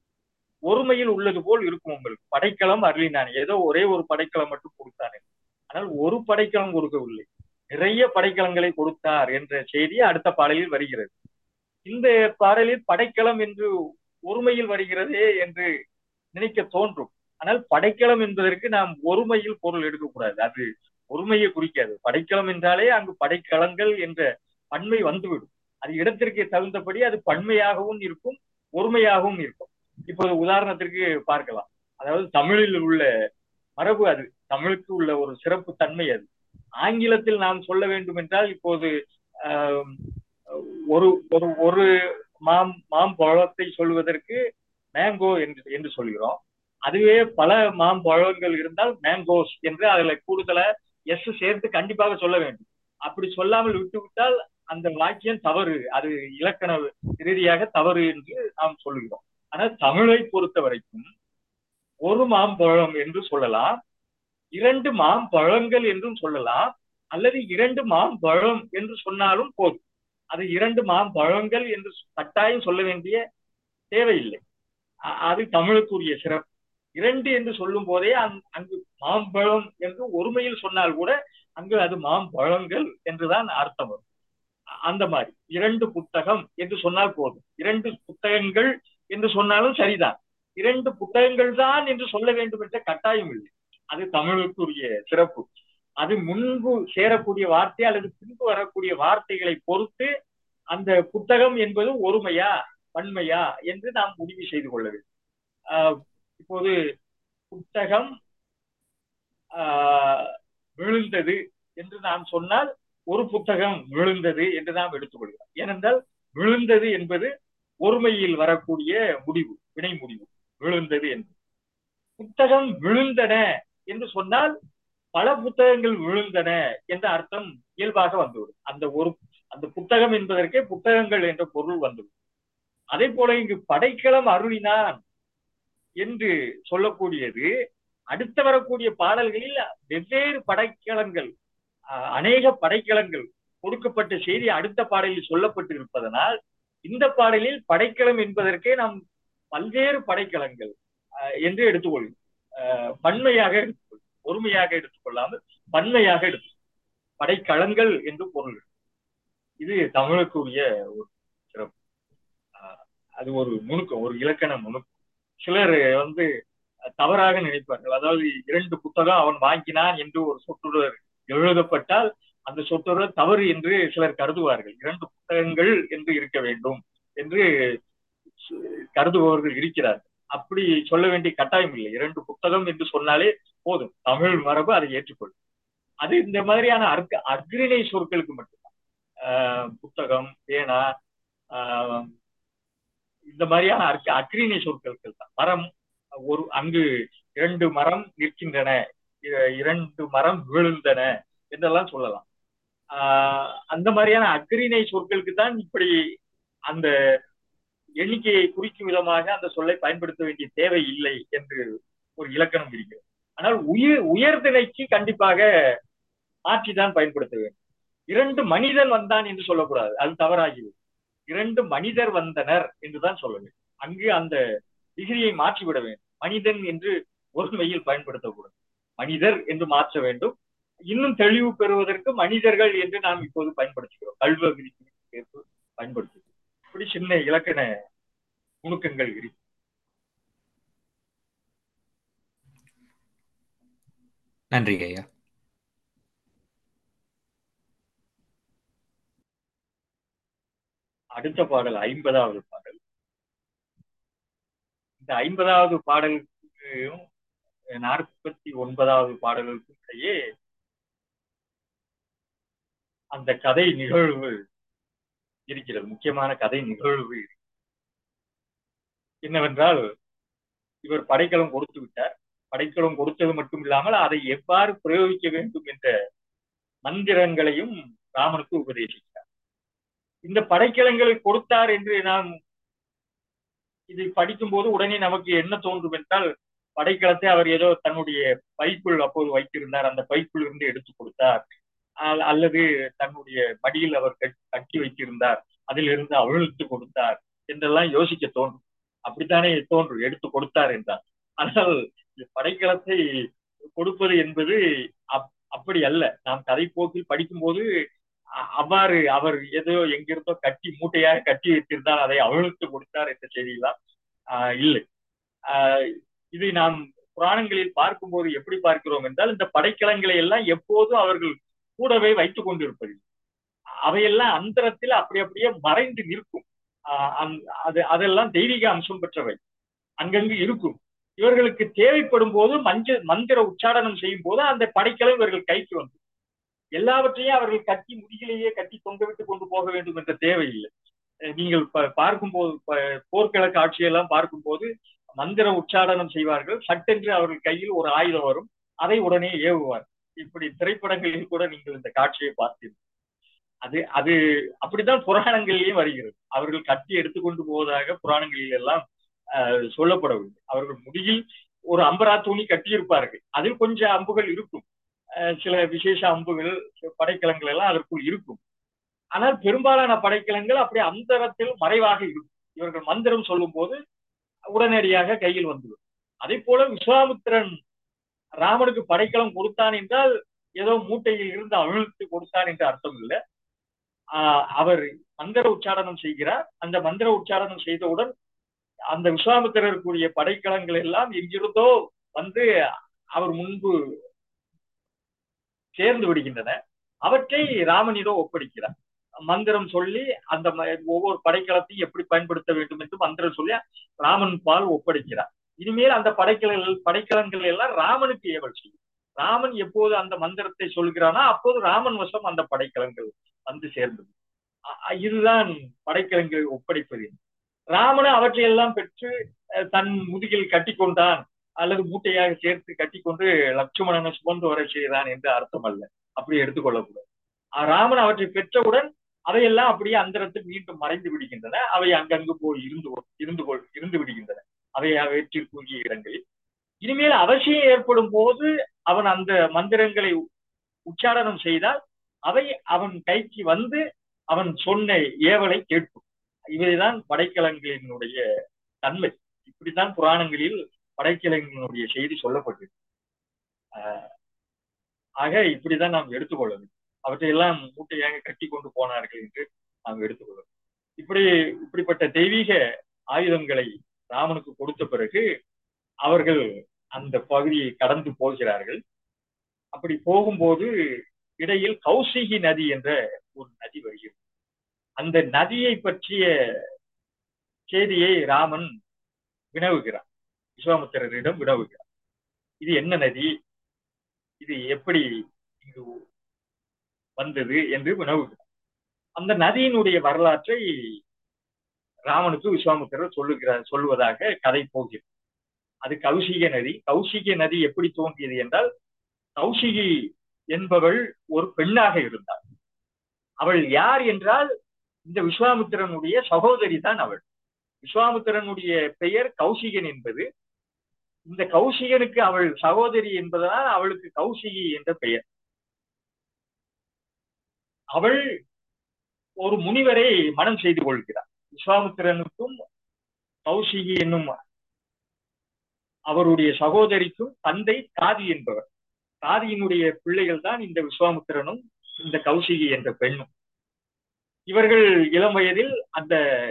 ஒருமையில் உள்ளது போல் இருக்கும் உங்களுக்கு படைக்கலம் அருளினான் ஏதோ ஒரே ஒரு படைக்கலம் மட்டும் கொடுத்தானே ஆனால் ஒரு படைக்கலம் கொடுக்கவில்லை நிறைய படைக்கலங்களை கொடுத்தார் என்ற செய்தி அடுத்த பாடலில் வருகிறது இந்த பாடலில் படைக்கலம் என்று ஒருமையில் வருகிறதே என்று நினைக்க தோன்றும் ஆனால் படைக்கலம் என்பதற்கு நாம் ஒருமையில் பொருள் எடுக்கக்கூடாது அது ஒருமையை குறிக்காது படைக்கலம் என்றாலே அங்கு படைக்கலங்கள் என்ற பன்மை வந்துவிடும் அது இடத்திற்கு தகுந்தபடி அது பன்மையாகவும் இருக்கும் ஒருமையாகவும் இருக்கும் இப்போது உதாரணத்திற்கு பார்க்கலாம் அதாவது தமிழில் உள்ள மரபு அது தமிழுக்கு உள்ள ஒரு சிறப்பு தன்மை அது ஆங்கிலத்தில் நாம் சொல்ல வேண்டும் என்றால் இப்போது ஆஹ், ஒரு ஒரு ஒரு மாம் மாம்பழத்தை சொல்வதற்கு மேங்கோ என்று என்று சொல்கிறோம் அதுவே பல மாம்பழங்கள் இருந்தால் மேங்கோஸ் என்று அதுல கூடுதல எஸ் சேர்த்து கண்டிப்பாக சொல்ல வேண்டும் அப்படி சொல்லாமல் விட்டுவிட்டால் அந்த வாக்கியம் தவறு அது இலக்கண ரீதியாக தவறு என்று நாம் சொல்லுகிறோம் ஆனால் தமிழை பொறுத்த வரைக்கும் ஒரு மாம்பழம் என்று சொல்லலாம் இரண்டு மாம்பழங்கள் என்றும் சொல்லலாம் அல்லது இரண்டு மாம்பழம் என்று சொன்னாலும் போதும் அது இரண்டு மாம்பழங்கள் என்று கட்டாயம் சொல்ல வேண்டிய தேவையில்லை அ- அது தமிழுக்குரிய சிறப்பு இரண்டு என்று சொல்லும் போதே அங்- அங்கு மாம்பழம் என்று ஒருமையில் சொன்னால் கூட அங்கு அது மாம்பழங்கள் என்றுதான் அர்த்தம் வரும் அ- அந்த மாதிரி இரண்டு புத்தகம் என்று சொன்னால் போதும் இரண்டு புத்தகங்கள் என்று சொன்னாலும் சரிதான் இரண்டு புத்தகங்கள் தான் என்று சொல்ல வேண்டும் என்ற கட்டாயம் இல்லை அது தமிழுக்குரிய சிறப்பு அது முன்பு சேரக்கூடிய வார்த்தை அல்லது பின்பு வரக்கூடிய வார்த்தைகளை பொறுத்து அந்த புத்தகம் என்பது ஒருமையா பன்மையா என்று நாம் முடிவு செய்து கொள்ள வேண்டும் ஆஹ் இப்போது புத்தகம் ஆஹ் விழுந்தது என்று நாம் சொன்னால் ஒரு புத்தகம் விழுந்தது என்று நாம் எடுத்துக்கொள்கிறோம் ஏனென்றால் விழுந்தது என்பது ஒருமையில் வரக்கூடிய முடிவு வினை முடிவு விழுந்தது என்று புத்தகம் விழுந்தன என்று சொன்னால் பல புத்தகங்கள் விழுந்தன என்ற அர்த்தம் இயல்பாக வந்துவிடும் அந்த ஒரு அந்த புத்தகம் என்பதற்கே புத்தகங்கள் என்ற பொருள் வந்துவிடும் அதே போல இங்கு படைக்கலம் அருளினான் என்று சொல்லக்கூடியது அடுத்து வரக்கூடிய பாடல்களில் வெவ்வேறு படைக்கலங்கள் அஹ், அநேக படைக்கலங்கள் கொடுக்கப்பட்ட செய்தி அடுத்த பாடலில் சொல்லப்பட்டு இருப்பதனால் இந்த பாடலில் படைக்கலம் என்பதற்கே நாம் பல்வேறு படைக்கலங்கள் அஹ், என்று எடுத்துக்கொள்கிறோம் அஹ், பன்மையாக எடுத்துக்கொள்கிறோம் ஒருமையாக எடுத்துக்கொள்ளாமல் பன்மையாக எடுத்து படைக்கலங்கள் என்று பொருள் இது தமிழுக்குரிய ஒரு சிறப்பு அஹ், அது ஒரு நுணுக்கம் ஒரு இலக்கண நுணுக்கம் சிலர் வந்து தவறாக நினைப்பார்கள் அதாவது இரண்டு புத்தகம் அவன் வாங்கினான் என்று ஒரு சொற்றொடர் எழுதப்பட்டால் அந்த சொற்றொடர் தவறு என்று சிலர் கருதுவார்கள் இரண்டு புத்தகங்கள் என்று இருக்க வேண்டும் என்று கருதுபவர்கள் இருக்கிறார்கள் அப்படி சொல்ல வேண்டிய கட்டாயம் இல்லை இரண்டு புத்தகம் என்று சொன்னாலே போதும் தமிழ் மரபு அதை ஏற்றுக்கொள்ளும் அது இந்த மாதிரியான அர்க்க அக்ரிணை சொற்களுக்கு மட்டும்தான் ஆஹ் புத்தகம் பேனா ஆஹ் இந்த மாதிரியான அர்க்க அக்ரிணை சொற்களுக்கு தான் மரம் ஒரு அங்கு இரண்டு மரம் நிற்கின்றன இரண்டு மரம் விழுந்தன என்றெல்லாம் சொல்லலாம் ஆஹ் அந்த மாதிரியான அக்ரிணை சொற்களுக்கு தான் இப்படி அந்த எண்ணிக்கையை குறிக்கும் விதமாக அந்த சொல்லை பயன்படுத்த வேண்டிய தேவை இல்லை என்று ஒரு இலக்கணம் இருக்கிறது ஆனால் உயர் உயர்திணைக்கு கண்டிப்பாக மாற்றிதான் பயன்படுத்த வேண்டும் இரண்டு மனிதன் வந்தான் என்று சொல்லக்கூடாது அது தவறாகிறது இரண்டு மனிதர் வந்தனர் என்றுதான் சொல்ல வேண்டும் அங்கு அந்த டிகிரியை மாற்றிவிட வேண்டும் மனிதன் என்று ஒருமையில் பயன்படுத்தக்கூடாது மனிதர் என்று மாற்ற வேண்டும் இன்னும் தெளிவு பெறுவதற்கு மனிதர்கள் என்று நாம் இப்போது பயன்படுத்துகிறோம் கல்வி சேர்த்து பயன்படுத்துகிறோம் இப்படி சின்ன இலக்கண நுணுக்கங்கள் இருக்கு நன்றி ஐயா அடுத்த பாடல் ஐம்பதாவது பாடல் இந்த ஐம்பதாவது பாடலுக்கும் நாற்பத்தி ஒன்பதாவது பாடலுக்கும் இடையே அந்த கதை நிகழ்வு இருக்கிறது முக்கியமான கதை நிகழ்வு என்னவென்றால் இவர் படைக்கலம் கொடுத்து விட்டார் படைக்கலம் கொடுத்தது மட்டும் இல்லாமல் அதை எவ்வாறு பிரயோகிக்க வேண்டும் என்ற மந்திரங்களையும் ராமனுக்கு உபதேசித்தார் இந்த படைக்கலங்களை கொடுத்தார் என்று நாம் இதை படிக்கும் போது உடனே நமக்கு என்ன தோன்றும் என்றால் படைக்கலத்தை அவர் ஏதோ தன்னுடைய பைக்குள் அப்போது வைத்திருந்தார் அந்த பைக்குள் இருந்து எடுத்து கொடுத்தார் அல்லது தன்னுடைய மடியில் அவர் கட்டி வைத்திருந்தார் அதிலிருந்து அவிழ்த்து கொடுத்தார் என்றெல்லாம் யோசிக்க தோன்றும் அப்படித்தானே தோன்றும் எடுத்து கொடுத்தார் என்றார் ஆனால் படைக்கலத்தை கொடுப்பது என்பது அப்படி அல்ல நாம் கதை போக்கில் படிக்கும்போது அவ்வாறு அவர் ஏதோ எங்கிருந்தோ கட்டி மூட்டையாக கட்டி வைத்திருந்தால் அதை அவிழ்த்து கொடுத்தார் என்ற செய்தியெல்லாம் இல்லை இதை நாம் புராணங்களில் பார்க்கும்போது எப்படி பார்க்கிறோம் என்றால் இந்த படைக்கலங்களை எல்லாம் எப்போதும் அவர்கள் கூடவே வைத்துக் கொண்டிருப்பது அவையெல்லாம் அந்தரத்தில் அப்படி அப்படியே மறைந்து நிற்கும் அது அதெல்லாம் தெய்வீக அம்சம் பெற்றவை அங்கங்கு இருக்கும் இவர்களுக்கு தேவைப்படும் போது மஞ்ச மந்திர உச்சாரணம் செய்யும் போது அந்த படைக்கலம் இவர்கள் கைக்கு வந்து எல்லாவற்றையும் அவர்கள் கட்டி முடிகிலேயே கட்டி தொங்க விட்டு கொண்டு போக வேண்டும் என்ற தேவையில்லை நீங்கள் பார்க்கும்போது போர்க்கள காட்சியெல்லாம் பார்க்கும்போது மந்திர உச்சாரணம் செய்வார்கள் சட்டென்று அவர்கள் கையில் ஒரு ஆயுதம் வரும் அதை உடனே ஏவுவார் இப்படி திரைப்படங்களில் கூட நீங்கள் இந்த காட்சியை பார்த்தீர்கள் அது அது அப்படித்தான் புராணங்களிலேயும் வருகிறது அவர்கள் கட்டி எடுத்துக்கொண்டு போவதாக புராணங்களில் எல்லாம் சொல்லப்படவில்லை அவர்கள் முடியில் ஒரு அம்பரா துணி கட்டியிருப்பார்கள் அதில் கொஞ்சம் அம்புகள் இருக்கும் சில விசேஷ அம்புகள் படைக்கலங்கள் எல்லாம் அதற்குள் இருக்கும் ஆனால் பெரும்பாலான படைக்கலங்கள் அப்படி அந்தரத்தில் மறைவாக இருக்கும் இவர்கள் மந்திரம் சொல்லும் போது உடனடியாக கையில் வந்துவிடும் அதே போல விஸ்வாமித்திரன் ராமனுக்கு படைக்கலம் கொடுத்தான் என்றால் ஏதோ மூட்டையில் இருந்து அவிழ்த்து கொடுத்தான் என்று அர்த்தம் இல்லை அவர் மந்திர உச்சாரணம் செய்கிறார் அந்த மந்திர உச்சாரணம் செய்தவுடன் அந்த விஸ்வாமித்திரருக்குரிய படைக்கலங்கள் எல்லாம் எங்கிருந்தோ வந்து அவர் முன்பு சேர்ந்து விடுகின்றன அவற்றை ராமனிடோ ஒப்படைக்கிறார் மந்திரம் சொல்லி அந்த ஒவ்வொரு படைக்கலத்தையும் எப்படி பயன்படுத்த வேண்டும் என்று மந்திரம் சொல்லி ராமன் பால் ஒப்படைக்கிறார் இனிமேல் அந்த படைக்கலங்கள் படைக்கலங்கள் எல்லாம் ராமனுக்கு ஏவல் செய்யும் ராமன் எப்போது அந்த மந்திரத்தை சொல்கிறானோ அப்போது ராமன் வசம் அந்த படைக்கலங்கள் வந்து சேர்ந்தது இதுதான் படைக்கலங்கள் ஒப்படைப்பது ராமன் அவற்றையெல்லாம் பெற்று தன் முதுகில் கட்டி கொண்டான் அல்லது மூட்டையாக சேர்த்து கட்டி கொண்டு லட்சுமணனை சுமந்து வர செய்தான் என்று அர்த்தம் அல்ல அப்படி எடுத்துக்கொள்ளக்கூடாது ராமன் அவற்றை பெற்றவுடன் அவையெல்லாம் அப்படியே அந்தரத்தில் மீண்டும் மறைந்து விடுகின்றன அவை அங்கங்கு போய் இருந்து இருந்து கொள் இருந்து விடுகின்றன அவை வெற்றிற்குரிய இடங்களில் இனிமேல் அவசியம் ஏற்படும் போது அவன் அந்த மந்திரங்களை உச்சாரணம் செய்தால் அவை அவன் கைக்கு வந்து அவன் சொன்ன ஏவலை கேட்கும் இவைதான் படைக்கலங்களினுடைய தன்மை இப்படித்தான் புராணங்களில் படைக்கலங்களினுடைய செய்தி சொல்லப்பட்டது ஆக இப்படிதான் நாம் எடுத்துக்கொள்ள வேண்டும் அவற்றையெல்லாம் மூட்டையாக கட்டி கொண்டு போனார்கள் என்று நாம் எடுத்துக்கொள்ள இப்படி இப்படிப்பட்ட தெய்வீக ஆயுதங்களை ராமனுக்கு கொடுத்த பிறகு அவர்கள் அந்த பகுதியை கடந்து போகிறார்கள் அப்படி போகும்போது இடையில் கௌசிகி நதி என்ற ஒரு நதி வருகிறது அந்த நதியை பற்றிய செய்தியை ராமன் வினவுகிறார் விஸ்வாமித்திரரிடம் வினவுகிறார் இது என்ன நதி இது எப்படி இங்கு வந்தது என்று வினவுகிறார் அந்த நதியினுடைய வரலாற்றை ராமனுக்கு விஸ்வாமித்திரர் சொல்லுகிறார் சொல்லுவதாக கதை போகிறது அது கௌசிக நதி கௌசிக நதி எப்படி தோன்றியது என்றால் கௌசிகி என்பவள் ஒரு பெண்ணாக இருந்தாள் அவள் யார் என்றால் இந்த விஸ்வாமித்திரனுடைய சகோதரி தான் அவள் விஸ்வாமித்திரனுடைய பெயர் கௌசிகன் என்பது இந்த கௌசிகனுக்கு அவள் சகோதரி என்பதனால் அவளுக்கு கௌசிகி என்ற பெயர் அவள் ஒரு முனிவரை மனம் செய்து கொள்கிறார் விஸ்வாமித்திரனுக்கும் கௌசிகி என்னும் அவருடைய சகோதரிக்கும் தந்தை காதி என்பவர் காதியினுடைய பிள்ளைகள் தான் இந்த விஸ்வாமித்திரனும் இந்த கௌசிகி என்ற பெண்ணும் இவர்கள் இளம் வயதில் அந்த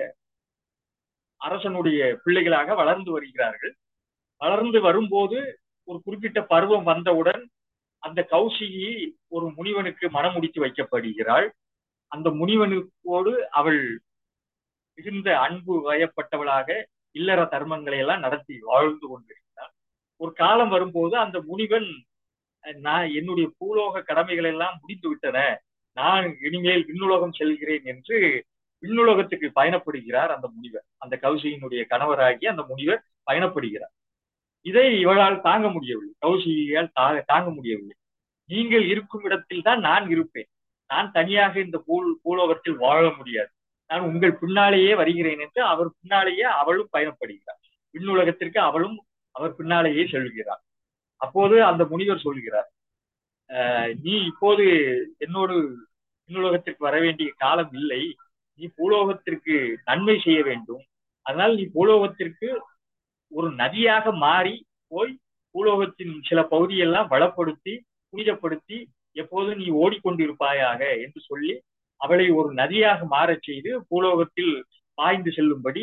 அரசனுடைய பிள்ளைகளாக வளர்ந்து வருகிறார்கள் வளர்ந்து வரும்போது ஒரு குறிப்பிட்ட பருவம் வந்தவுடன் அந்த கௌசிகி ஒரு முனிவனுக்கு மனம் முடித்து வைக்கப்படுகிறாள் அந்த முனிவனுக்கோடு அவள் மிகுந்த அன்பு வயப்பட்டவளாக இல்லற தர்மங்களை எல்லாம் நடத்தி வாழ்ந்து கொண்டிருக்கிறாள் ஒரு காலம் வரும்போது அந்த முனிவன் நான் என்னுடைய பூலோக கடமைகள் எல்லாம் முடிந்து விட்டன நான் இனிமேல் விண்ணுலகம் செல்கிறேன் என்று விண்ணுலகத்துக்கு பயணப்படுகிறார் அந்த முனிவர் அந்த கௌசியினுடைய கணவராகி அந்த முனிவர் பயணப்படுகிறார் இதை இவளால் தாங்க முடியவில்லை கௌசியால் தாங்க முடியவில்லை நீங்கள் இருக்கும் இடத்தில் தான் நான் இருப்பேன் நான் தனியாக இந்த பூ பூலோகத்தில் வாழ முடியாது நான் உங்கள் பின்னாலேயே வருகிறேன் என்று அவர் பின்னாலேயே அவளும் பயணப்படுகிறார் விண்ணுலகத்திற்கு அவளும் அவர் பின்னாலேயே செல்கிறார் அப்போது அந்த முனிவர் சொல்கிறார் நீ இப்போது என்னோடு விண்ணுலகத்திற்கு வர வேண்டிய காலம் இல்லை நீ பூலோகத்திற்கு நன்மை செய்ய வேண்டும் அதனால் நீ பூலோகத்திற்கு ஒரு நதியாக மாறி போய் பூலோகத்தின் சில பகுதியெல்லாம் வளப்படுத்தி புனிதப்படுத்தி எப்போது நீ ஓடிக்கொண்டிருப்பாயாக என்று சொல்லி அவளை ஒரு நதியாக மாறச் செய்து பூலோகத்தில் பாய்ந்து செல்லும்படி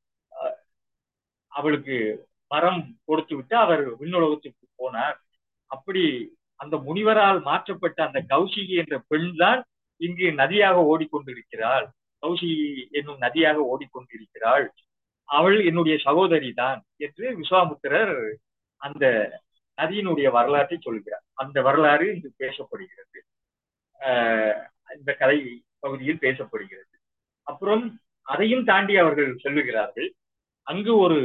அவளுக்கு மரம் கொடுத்து விட்டு அவர் விண்ணுலகத்திற்கு போனார் அப்படி அந்த முனிவரால் மாற்றப்பட்ட அந்த கௌசிகி என்ற பெண் தான் இங்கு நதியாக ஓடிக்கொண்டிருக்கிறாள் கௌசிகி என்னும் நதியாக ஓடிக்கொண்டிருக்கிறாள் அவள் என்னுடைய சகோதரி தான் என்று விஸ்வாமுத்திரர் அந்த நதியினுடைய வரலாற்றை சொல்கிறார் அந்த வரலாறு இங்கு பேசப்படுகிறது இந்த கதை பகுதியில் பேசப்படுகிறது அப்புறம் அதையும் தாண்டி அவர்கள் செல்லுகிறார்கள் அங்கு ஒரு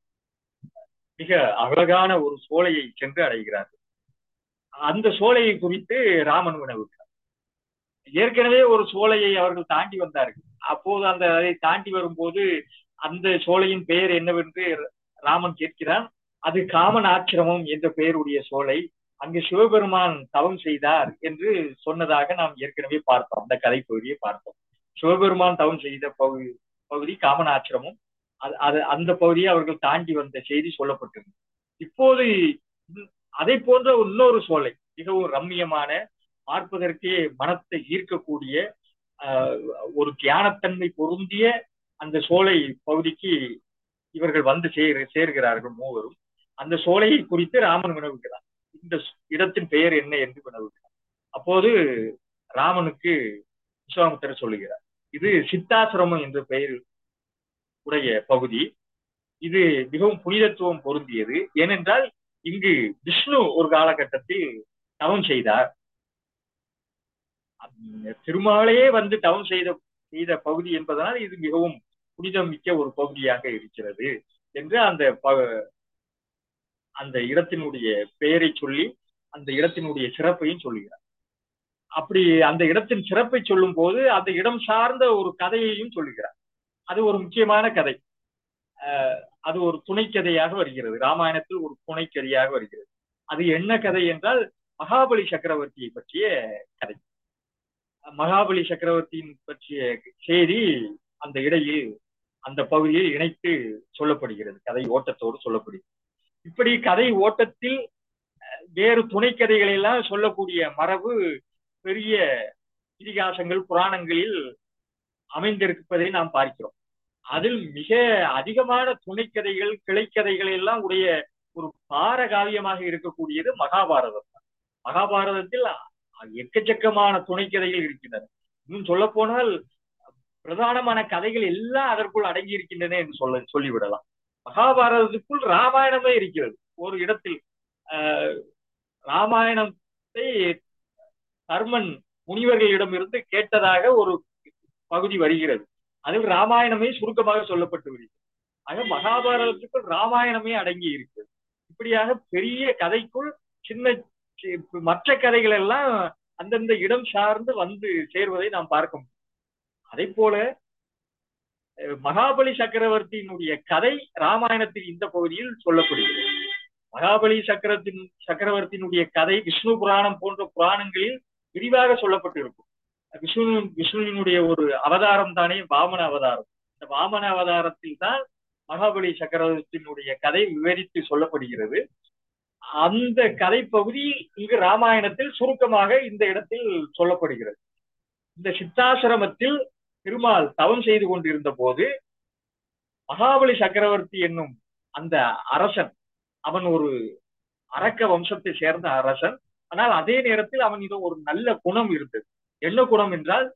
மிக அழகான ஒரு சோலையை சென்று அடைகிறார்கள் அந்த சோலையை குறித்து ராமன் வினவுகிறார் ஏற்கனவே ஒரு சோலையை அவர்கள் தாண்டி வந்தார்கள் அப்போது அந்த அதை தாண்டி வரும்போது அந்த சோலையின் பெயர் என்னவென்று ராமன் கேட்கிறான் அது காமன் ஆச்சிரமம் என்ற பெயருடைய சோலை அங்கு சிவபெருமான் தவம் செய்தார் என்று சொன்னதாக நாம் ஏற்கனவே பார்த்தோம் அந்த கதை பகுதியை பார்த்தோம் சிவபெருமான் தவம் செய்த பகுதி பகுதி காமன் ஆச்சிரமம் அது அது அந்த பகுதியை அவர்கள் தாண்டி வந்த செய்தி சொல்லப்பட்டிருந்தது இப்போது அதை போன்ற இன்னொரு சோலை மிகவும் ரம்மியமான பார்ப்பதற்கே மனத்தை ஈர்க்கக்கூடிய ஒரு தியானத்தன்மை பொருந்திய அந்த சோலை பகுதிக்கு இவர்கள் வந்து சேர் சேர்கிறார்கள் மூவரும் அந்த சோலையை குறித்து ராமன் வினவுகிறார் இந்த இடத்தின் பெயர் என்ன என்று வினவுகிறார் அப்போது ராமனுக்கு விஸ்வாமித்திரர் சொல்லுகிறார் இது சித்தாசிரமம் என்ற பெயர் உடைய பகுதி இது மிகவும் புனிதத்துவம் பொருந்தியது ஏனென்றால் இங்கு விஷ்ணு ஒரு காலகட்டத்தில் தவம் செய்தார் திருமாலையே வந்து தவம் செய்த செய்த பகுதி என்பதனால் இது மிகவும் புனிதம் மிக்க ஒரு பகுதியாக இருக்கிறது என்று அந்த அந்த இடத்தினுடைய பெயரை சொல்லி அந்த இடத்தினுடைய சிறப்பையும் சொல்லுகிறார் அப்படி அந்த இடத்தின் சிறப்பை சொல்லும் போது அந்த இடம் சார்ந்த ஒரு கதையையும் சொல்லுகிறார் அது ஒரு முக்கியமான கதை அது ஒரு துணைக்கதையாக வருகிறது ராமாயணத்தில் ஒரு துணைக்கதையாக வருகிறது அது என்ன கதை என்றால் மகாபலி சக்கரவர்த்தியை பற்றிய கதை மகாபலி சக்கரவர்த்தியின் பற்றிய செய்தி அந்த இடையில் அந்த பகுதியில் இணைத்து சொல்லப்படுகிறது கதை ஓட்டத்தோடு சொல்லப்படுகிறது இப்படி கதை ஓட்டத்தில் வேறு துணை கதைகளை எல்லாம் சொல்லக்கூடிய மரபு பெரிய இதிகாசங்கள் புராணங்களில் அமைந்திருப்பதை நாம் பார்க்கிறோம் அதில் மிக அதிகமான துணைக்கதைகள் கிளைக்கதைகள் எல்லாம் உடைய ஒரு பார காவியமாக இருக்கக்கூடியது மகாபாரதம் தான். மகாபாரதத்தில் எக்கச்சக்கமான துணைக்கதைகள் இருக்கின்றன இன்னும் சொல்ல போனால் பிரதானமான கதைகள் எல்லாம் அதற்குள் அடங்கி இருக்கின்றன என்று சொல்ல சொல்லிவிடலாம் மகாபாரதத்துக்குள் ராமாயணமே இருக்கிறது ஒரு இடத்தில் ஆஹ், ராமாயணத்தை தர்மன் முனிவர்களிடமிருந்து கேட்டதாக ஒரு பகுதி வருகிறது அதில் ராமாயணமே சுருக்கமாக சொல்லப்பட்டு வருகிறது ஆக மகாபாரதத்துக்குள் ராமாயணமே அடங்கி இருக்கிறது இப்படியாக பெரிய கதைக்குள் சின்ன சி- மற்ற கதைகள் எல்லாம் அந்தந்த இடம் சார்ந்து வந்து சேர்வதை நாம் பார்க்க முடியும் அதே போல அஹ், மகாபலி சக்கரவர்த்தியினுடைய கதை ராமாயணத்தின் இந்த பகுதியில் சொல்லப்படுகிறது மகாபலி சக்கரத்தின் சக்கரவர்த்தியினுடைய கதை விஷ்ணு புராணம் போன்ற புராணங்களில் விரிவாக சொல்லப்பட்டிருக்கும் விஷ்ணு விஷ்ணுவினுடைய ஒரு அவதாரம் தானே வாமன அவதாரம் இந்த வாமன அவதாரத்தில் தான் மகாபலி சக்கரவர்த்தியினுடைய கதை விவரித்து சொல்லப்படுகிறது அந்த கதை பகுதி இங்கு ராமாயணத்தில் சுருக்கமாக இந்த இடத்தில் சொல்லப்படுகிறது இந்த சித்தாசிரமத்தில் திருமால் தவம் செய்து கொண்டிருந்த போது மகாபலி சக்கரவர்த்தி என்னும் அந்த அரசன் அவன் ஒரு அரக்க வம்சத்தை சேர்ந்த அரசன் ஆனால் அதே நேரத்தில் அவனிடம் ஒரு நல்ல குணம் இருந்தது என்ன குணம் என்றால்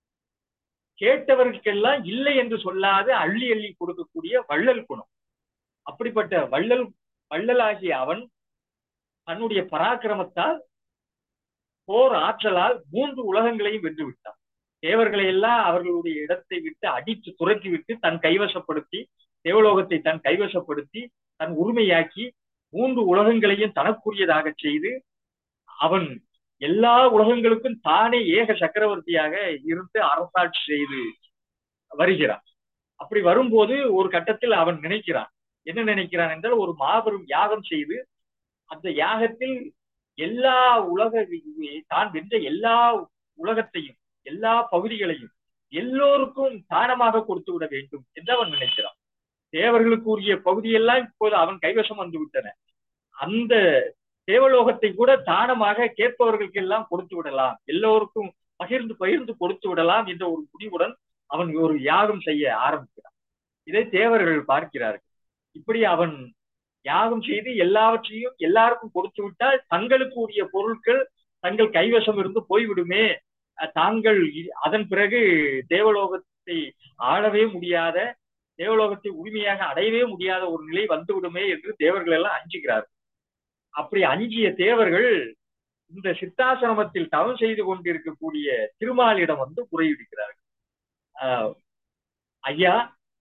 கேட்டவர்களுக்கெல்லாம் இல்லை என்று சொல்லாது அள்ளி அள்ளி கொடுக்கக்கூடிய வள்ளல் குணம் அப்படிப்பட்ட வள்ளல் வள்ளலாகிய அவன் தன்னுடைய பராக்கிரமத்தால் போர் ஆற்றலால் மூன்று உலகங்களையும் வென்று விட்டான் தேவர்களை எல்லாம் அவர்களுடைய இடத்தை விட்டு அடித்து துரத்தி விட்டு தன் கைவசப்படுத்தி தேவலோகத்தை தன் கைவசப்படுத்தி தன் உரிமையாக்கி மூன்று உலகங்களையும் தனக்குரியதாக செய்து அவன் எல்லா உலகங்களுக்கும் தானே ஏக சக்கரவர்த்தியாக இருந்து அரசாட்சி செய்து வருகிறான் அப்படி வரும்போது ஒரு கட்டத்தில் அவன் நினைக்கிறான் என்ன நினைக்கிறான் என்றால் ஒரு மாபெரும் யாகம் செய்து அந்த யாகத்தில் எல்லா உலக தான் வென்ற எல்லா உலகத்தையும் எல்லா பகுதிகளையும் எல்லோருக்கும் தானமாக கொடுத்து விட வேண்டும் என்று அவன் நினைக்கிறான் தேவர்களுக்கு உரிய பகுதியெல்லாம் இப்போது அவன் கைவசம் வந்து விட்டன அந்த தேவலோகத்தை கூட தானமாக கேட்பவர்களுக்கு எல்லாம் கொடுத்து விடலாம் எல்லோருக்கும் பகிர்ந்து பகிர்ந்து கொடுத்து விடலாம் என்ற ஒரு முடிவுடன் அவன் ஒரு யாகம் செய்ய ஆரம்பிக்கிறான் இதை தேவர்கள் பார்க்கிறார்கள் இப்படி அவன் யாகம் செய்து எல்லாவற்றையும் எல்லாருக்கும் கொடுத்து விட்டால் தங்களுக்கு உரிய பொருட்கள் தங்கள் கைவசம் இருந்து போய்விடுமே அஹ் தாங்கள் இ- அதன் பிறகு தேவலோகத்தை ஆளவே முடியாத தேவலோகத்தை உரிமையாக அடையவே முடியாத ஒரு நிலை வந்துவிடுமே என்று தேவர்கள் எல்லாம் அஞ்சுகிறார்கள் அப்படி அஞ்சிய தேவர்கள் இந்த சித்தாசிரமத்தில் தவம் செய்து கொண்டிருக்கக்கூடிய திருமாலிடம் வந்து முறையிடுகிறார்கள் ஆஹ் ஐயா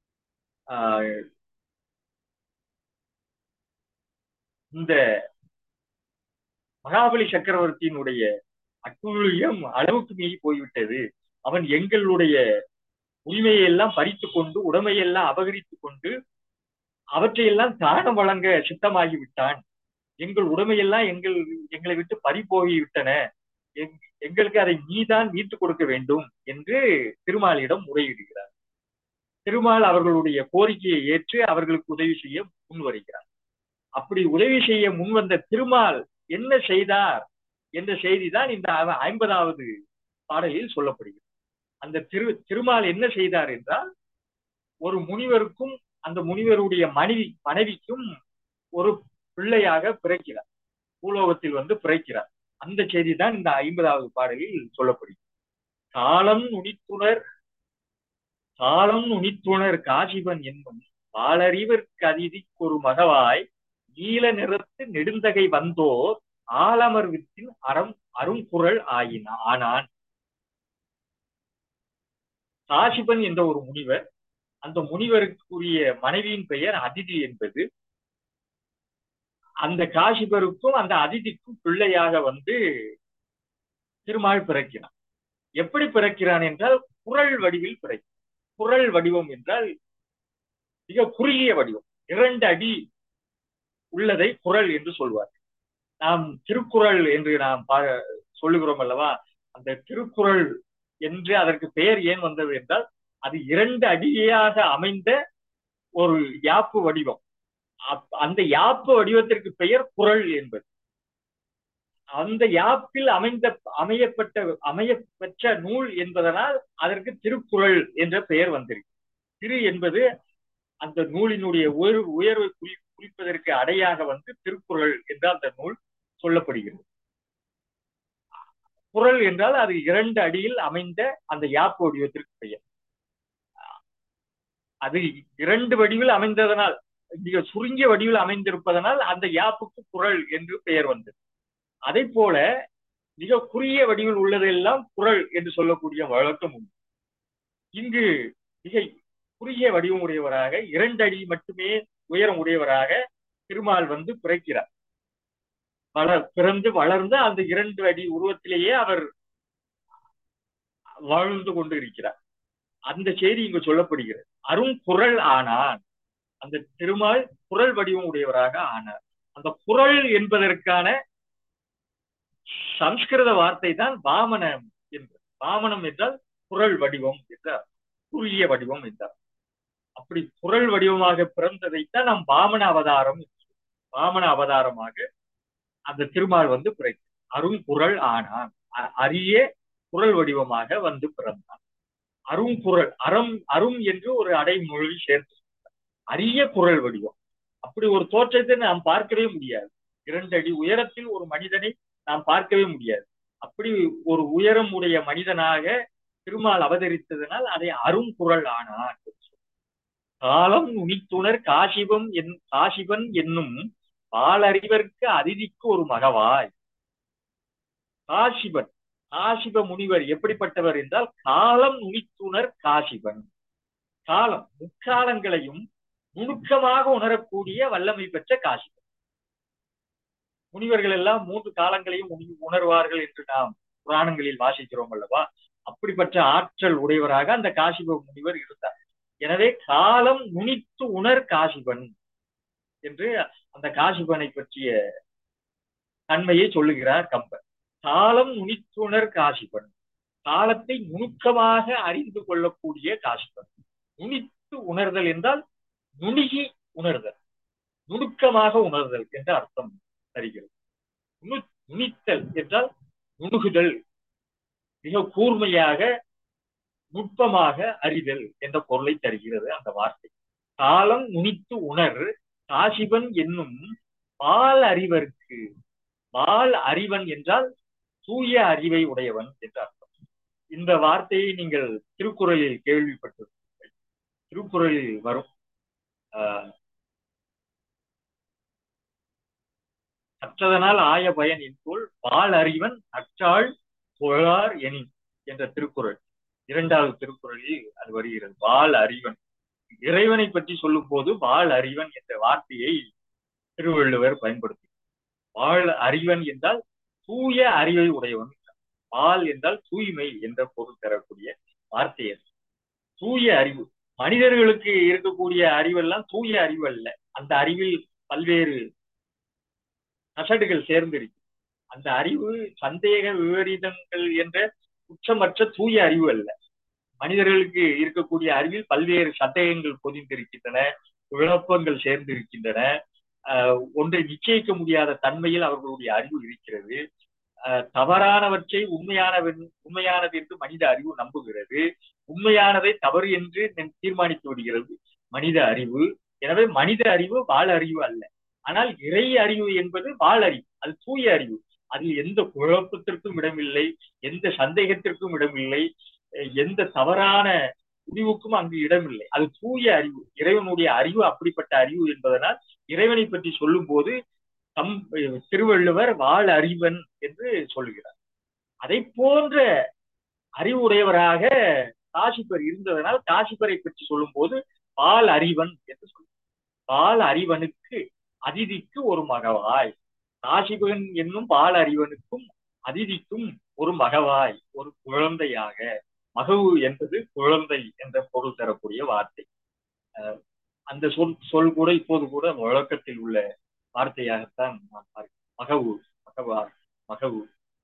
ஆஹ் இந்த மகாபலி சக்கரவர்த்தியினுடைய அட்டுழியம் அளவுக்கு மீறி போய்விட்டது அவன் எங்களுடைய உரிமையை எல்லாம் பறித்து கொண்டு உடைமையெல்லாம் அபகரித்து கொண்டு அவற்றையெல்லாம் தானம் வழங்க சித்தமாகி விட்டான் எங்கள் உடைமையெல்லாம் எங்கள் எங்களை விட்டு பறி போகி விட்டன எங்- எங்களுக்கு அதை நீதான் மீட்டு கொடுக்க வேண்டும் என்று திருமாலிடம் முறையிடுகிறார் திருமால் அவர்களுடைய கோரிக்கையை ஏற்று அவர்களுக்கு உதவி செய்ய முன்வருகிறார் அப்படி உதவி செய்ய முன்வந்த திருமால் என்ன செய்தார் என்ற செய்தி தான் இந்த ஐ- ஐம்பதாவது பாடலில் சொல்லப்படுகிறது அந்த திரு திருமால் என்ன செய்தார் என்றால் ஒரு முனிவருக்கும் அந்த முனிவருடைய மனைவி மனைவிக்கும் ஒரு பிள்ளையாக பிறக்கிறார் பூலோகத்தில் வந்து பிறக்கிறார் அந்த செய்தி தான் இந்த ஐம்பதாவது பாடலில் சொல்லப்படுகிறது காலம் நுனித்துணர் காலம் நுனித்துணர் காசிபன் என்னும் பாலறிவர்க்கு அதிதிக்கு ஒரு மகவாய் நீல நிறத்து நெடுந்தகை வந்தோர் ஆலமர்வித்தின் அறம் அருங்குரல் ஆயின ஆனான் காசிபன் என்ற ஒரு முனிவர் அந்த முனிவருக்குரிய மனைவியின் பெயர் அதிதி என்பது அந்த காசிபருக்கும் அந்த அதிதிக்கும் பிள்ளையாக வந்து திருமால் பிறக்கிறான் எப்படி பிறக்கிறான் என்றால் குரல் வடிவில் பிறக்கிறான் குரல் வடிவம் என்றால் மிக குறுகிய வடிவம் இரண்டு அடி உள்ளதை குரல் என்று சொல்வார் நாம் திருக்குறள் என்று நாம் பா சொல்லுகிறோம் அல்லவா அந்த திருக்குறள் என்று அதற்கு பெயர் ஏன் வந்தது என்றால் அது இரண்டு அடியாக அமைந்த ஒரு யாப்பு வடிவம் அப்- அந்த யாப்பு வடிவத்திற்கு பெயர் குறள் என்பது அந்த யாப்பில் அமைந்த அமையப்பட்ட அமையப்பெற்ற நூல் என்பதனால் அதற்கு திருக்குறள் என்ற பெயர் வந்திருக்கு திரு என்பது அந்த நூலினுடைய உயர் உயர்வை குறி குறிப்பதற்கு அடையாக வந்து திருக்குறள் என்று அந்த நூல் சொல்லப்படுகிறது குறள் என்றால் அது இரண்டு அடியில் அமைந்த அந்த யாப்பு வடிவத்திற்கு பெயர் அது இரண்டு வடிவில் அமைந்ததனால் மிக சுருங்கிய வடிவில் அமைந்திருப்பதனால் அந்த யாப்புக்கு குறள் என்று பெயர் வந்தது அதை போல மிக குறுகிய வடிவில் உள்ளதெல்லாம் குறள் என்று சொல்லக்கூடிய வழக்கம் உண்டு இங்கு மிக குறுகிய வடிவம் உடையவராக இரண்டு அடி மட்டுமே உயரம் உடையவராக திருமால் வந்து பிறக்கிறார் வள பிறந்து வளர்ந்து அந்த இரண்டு அடி உருவத்திலேயே அவர் வாழ்ந்து கொண்டு இருக்கிறார் அந்த செய்தி இங்கு சொல்லப்படுகிறது அரும் குரல் ஆனான் அந்த திருமால் குரல் வடிவம் உடையவராக ஆனார் அந்த குரல் என்பதற்கான சம்ஸ்கிருத வார்த்தை தான் வாமனம் என்பது வாமனம் என்றால் குரல் வடிவம் என்றார் குறுகிய வடிவம் என்றார் அப்படி குரல் வடிவமாக பிறந்ததைத்தான் நாம் வாமன அவதாரம் வாமன அவதாரமாக அந்த திருமால் வந்து பிறகு அருங்குரல் ஆனான் அரிய குரல் வடிவமாக வந்து பிறந்தான் அருங்குரல் அறம் அரும் என்று ஒரு அடைமொழி சேர்த்து அரிய குரல் வடிவம் அப்படி ஒரு தோற்றத்தை நாம் பார்க்கவே முடியாது இரண்டு அடி உயரத்தில் ஒரு மனிதனை நாம் பார்க்கவே முடியாது அப்படி ஒரு உயரம் உடைய மனிதனாக திருமால் அவதரித்ததனால் அதை அருங்குரல் ஆனான் காலம் நுனித்துணர் காசிபம் என் காசிபன் என்னும் பாலறிவர்க்கு அதிதிக்கு ஒரு மகவாய் காசிபன் காசிப முனிவர் எப்படிப்பட்டவர் என்றால் காலம் நுனித்துணர் காசிபன் காலம் முக்காலங்களையும் நுணுக்கமாக உணரக்கூடிய வல்லமை பெற்ற காசிபன் முனிவர்கள் எல்லாம் மூன்று காலங்களையும் உணர்வார்கள் என்று நாம் புராணங்களில் வாசிக்கிறோம் அல்லவா அப்படிப்பட்ட ஆற்றல் உடையவராக அந்த காசிப முனிவர் இருந்தார் எனவே காலம் நுனித்து உணர் காசிபன் என்று அந்த காசிபனை பற்றிய தன்மையை சொல்லுகிறார் கம்பர் காலம் நுனித்துணர் காசிபன் காலத்தை நுணுக்கமாக அறிந்து கொள்ளக்கூடிய காசிபன் நுனித்து உணர்தல் என்றால் நுணுகி உணர்தல் நுணுக்கமாக உணர்தல் என்ற அர்த்தம் தருகிறது நுனித்தல் என்றால் நுணுகுதல் மிக கூர்மையாக நுட்பமாக அறிதல் என்ற பொருளை தருகிறது அந்த வார்த்தை காலம் நுனித்து உணர் காசிபன் என்னும் பால் அறிவர்க்கு பால் அறிவன் என்றால் தூய அறிவை உடையவன் என்ற அர்த்தம் இந்த வார்த்தையை நீங்கள் திருக்குறளில் கேள்விப்பட்டிருப்பீர்கள் திருக்குறளில் வரும் கற்றதனால் ஆய பயன் என்போல் பால் அறிவன் அற்றாள் புகழார் எனி என்ற திருக்குறள் இரண்டாவது திருக்குறளில் அது வருகிறது பால் அறிவன் இறைவனை பற்றி சொல்லும் போது பால் அறிவன் என்ற வார்த்தையை திருவள்ளுவர் பயன்படுத்தி பால் அறிவன் என்றால் தூய அறிவை உடையவன் பால் என்றால் தூய்மை என்ற பொருள் தரக்கூடிய வார்த்தை அது தூய அறிவு மனிதர்களுக்கு இருக்கக்கூடிய அறிவெல்லாம் தூய அறிவு அல்ல அந்த அறிவில் பல்வேறு கசடுகள் சேர்ந்திருக்கு அந்த அறிவு சந்தேக விபரீதங்கள் என்ற குற்றமற்ற தூய அறிவு அல்ல மனிதர்களுக்கு இருக்கக்கூடிய அறிவில் பல்வேறு சந்தேகங்கள் பொதிந்திருக்கின்றன குழப்பங்கள் சேர்ந்திருக்கின்றன ஒன்றை நிச்சயிக்க முடியாத தன்மையில் அவர்களுடைய அறிவு இருக்கிறது தவறானவற்றை உண்மையானவன் உண்மையானது என்று மனித அறிவு நம்புகிறது உண்மையானதை தவறு என்று தீர்மானித்து விடுகிறது மனித அறிவு எனவே மனித அறிவு வாழ அறிவு அல்ல ஆனால் இறை அறிவு என்பது வாழ அறிவு அது தூய அறிவு அதில் எந்த குழப்பத்திற்கும் இடமில்லை எந்த சந்தேகத்திற்கும் இடமில்லை எந்த தவறான முடிவுக்கும் அங்கு இடமில்லை அது தூய அறிவு இறைவனுடைய அறிவு அப்படிப்பட்ட அறிவு என்பதனால் இறைவனை பற்றி சொல்லும் போது தம் திருவள்ளுவர் வாழ் அறிவன் என்று சொல்லுகிறார் அதை போன்ற அறிவுடையவராக காசிப்பர் இருந்ததனால் காசிப்பரை பற்றி சொல்லும் போது பால் அறிவன் என்று சொல்லுவார் பால் அறிவனுக்கு அதிதிக்கு ஒரு மகவாய் காசிபன் என்னும் பால் அறிவனுக்கும் அதிதிக்கும் ஒரு மகவாய் ஒரு குழந்தையாக மகவு என்பது குழந்தை என்ற பொருள் தரக்கூடிய வார்த்தை அந்த சொல் சொல் கூட இப்போது கூட வழக்கத்தில் உள்ள வார்த்தையாகத்தான் நாம் பார்க்கிறோம் மகவு மகவா மகவு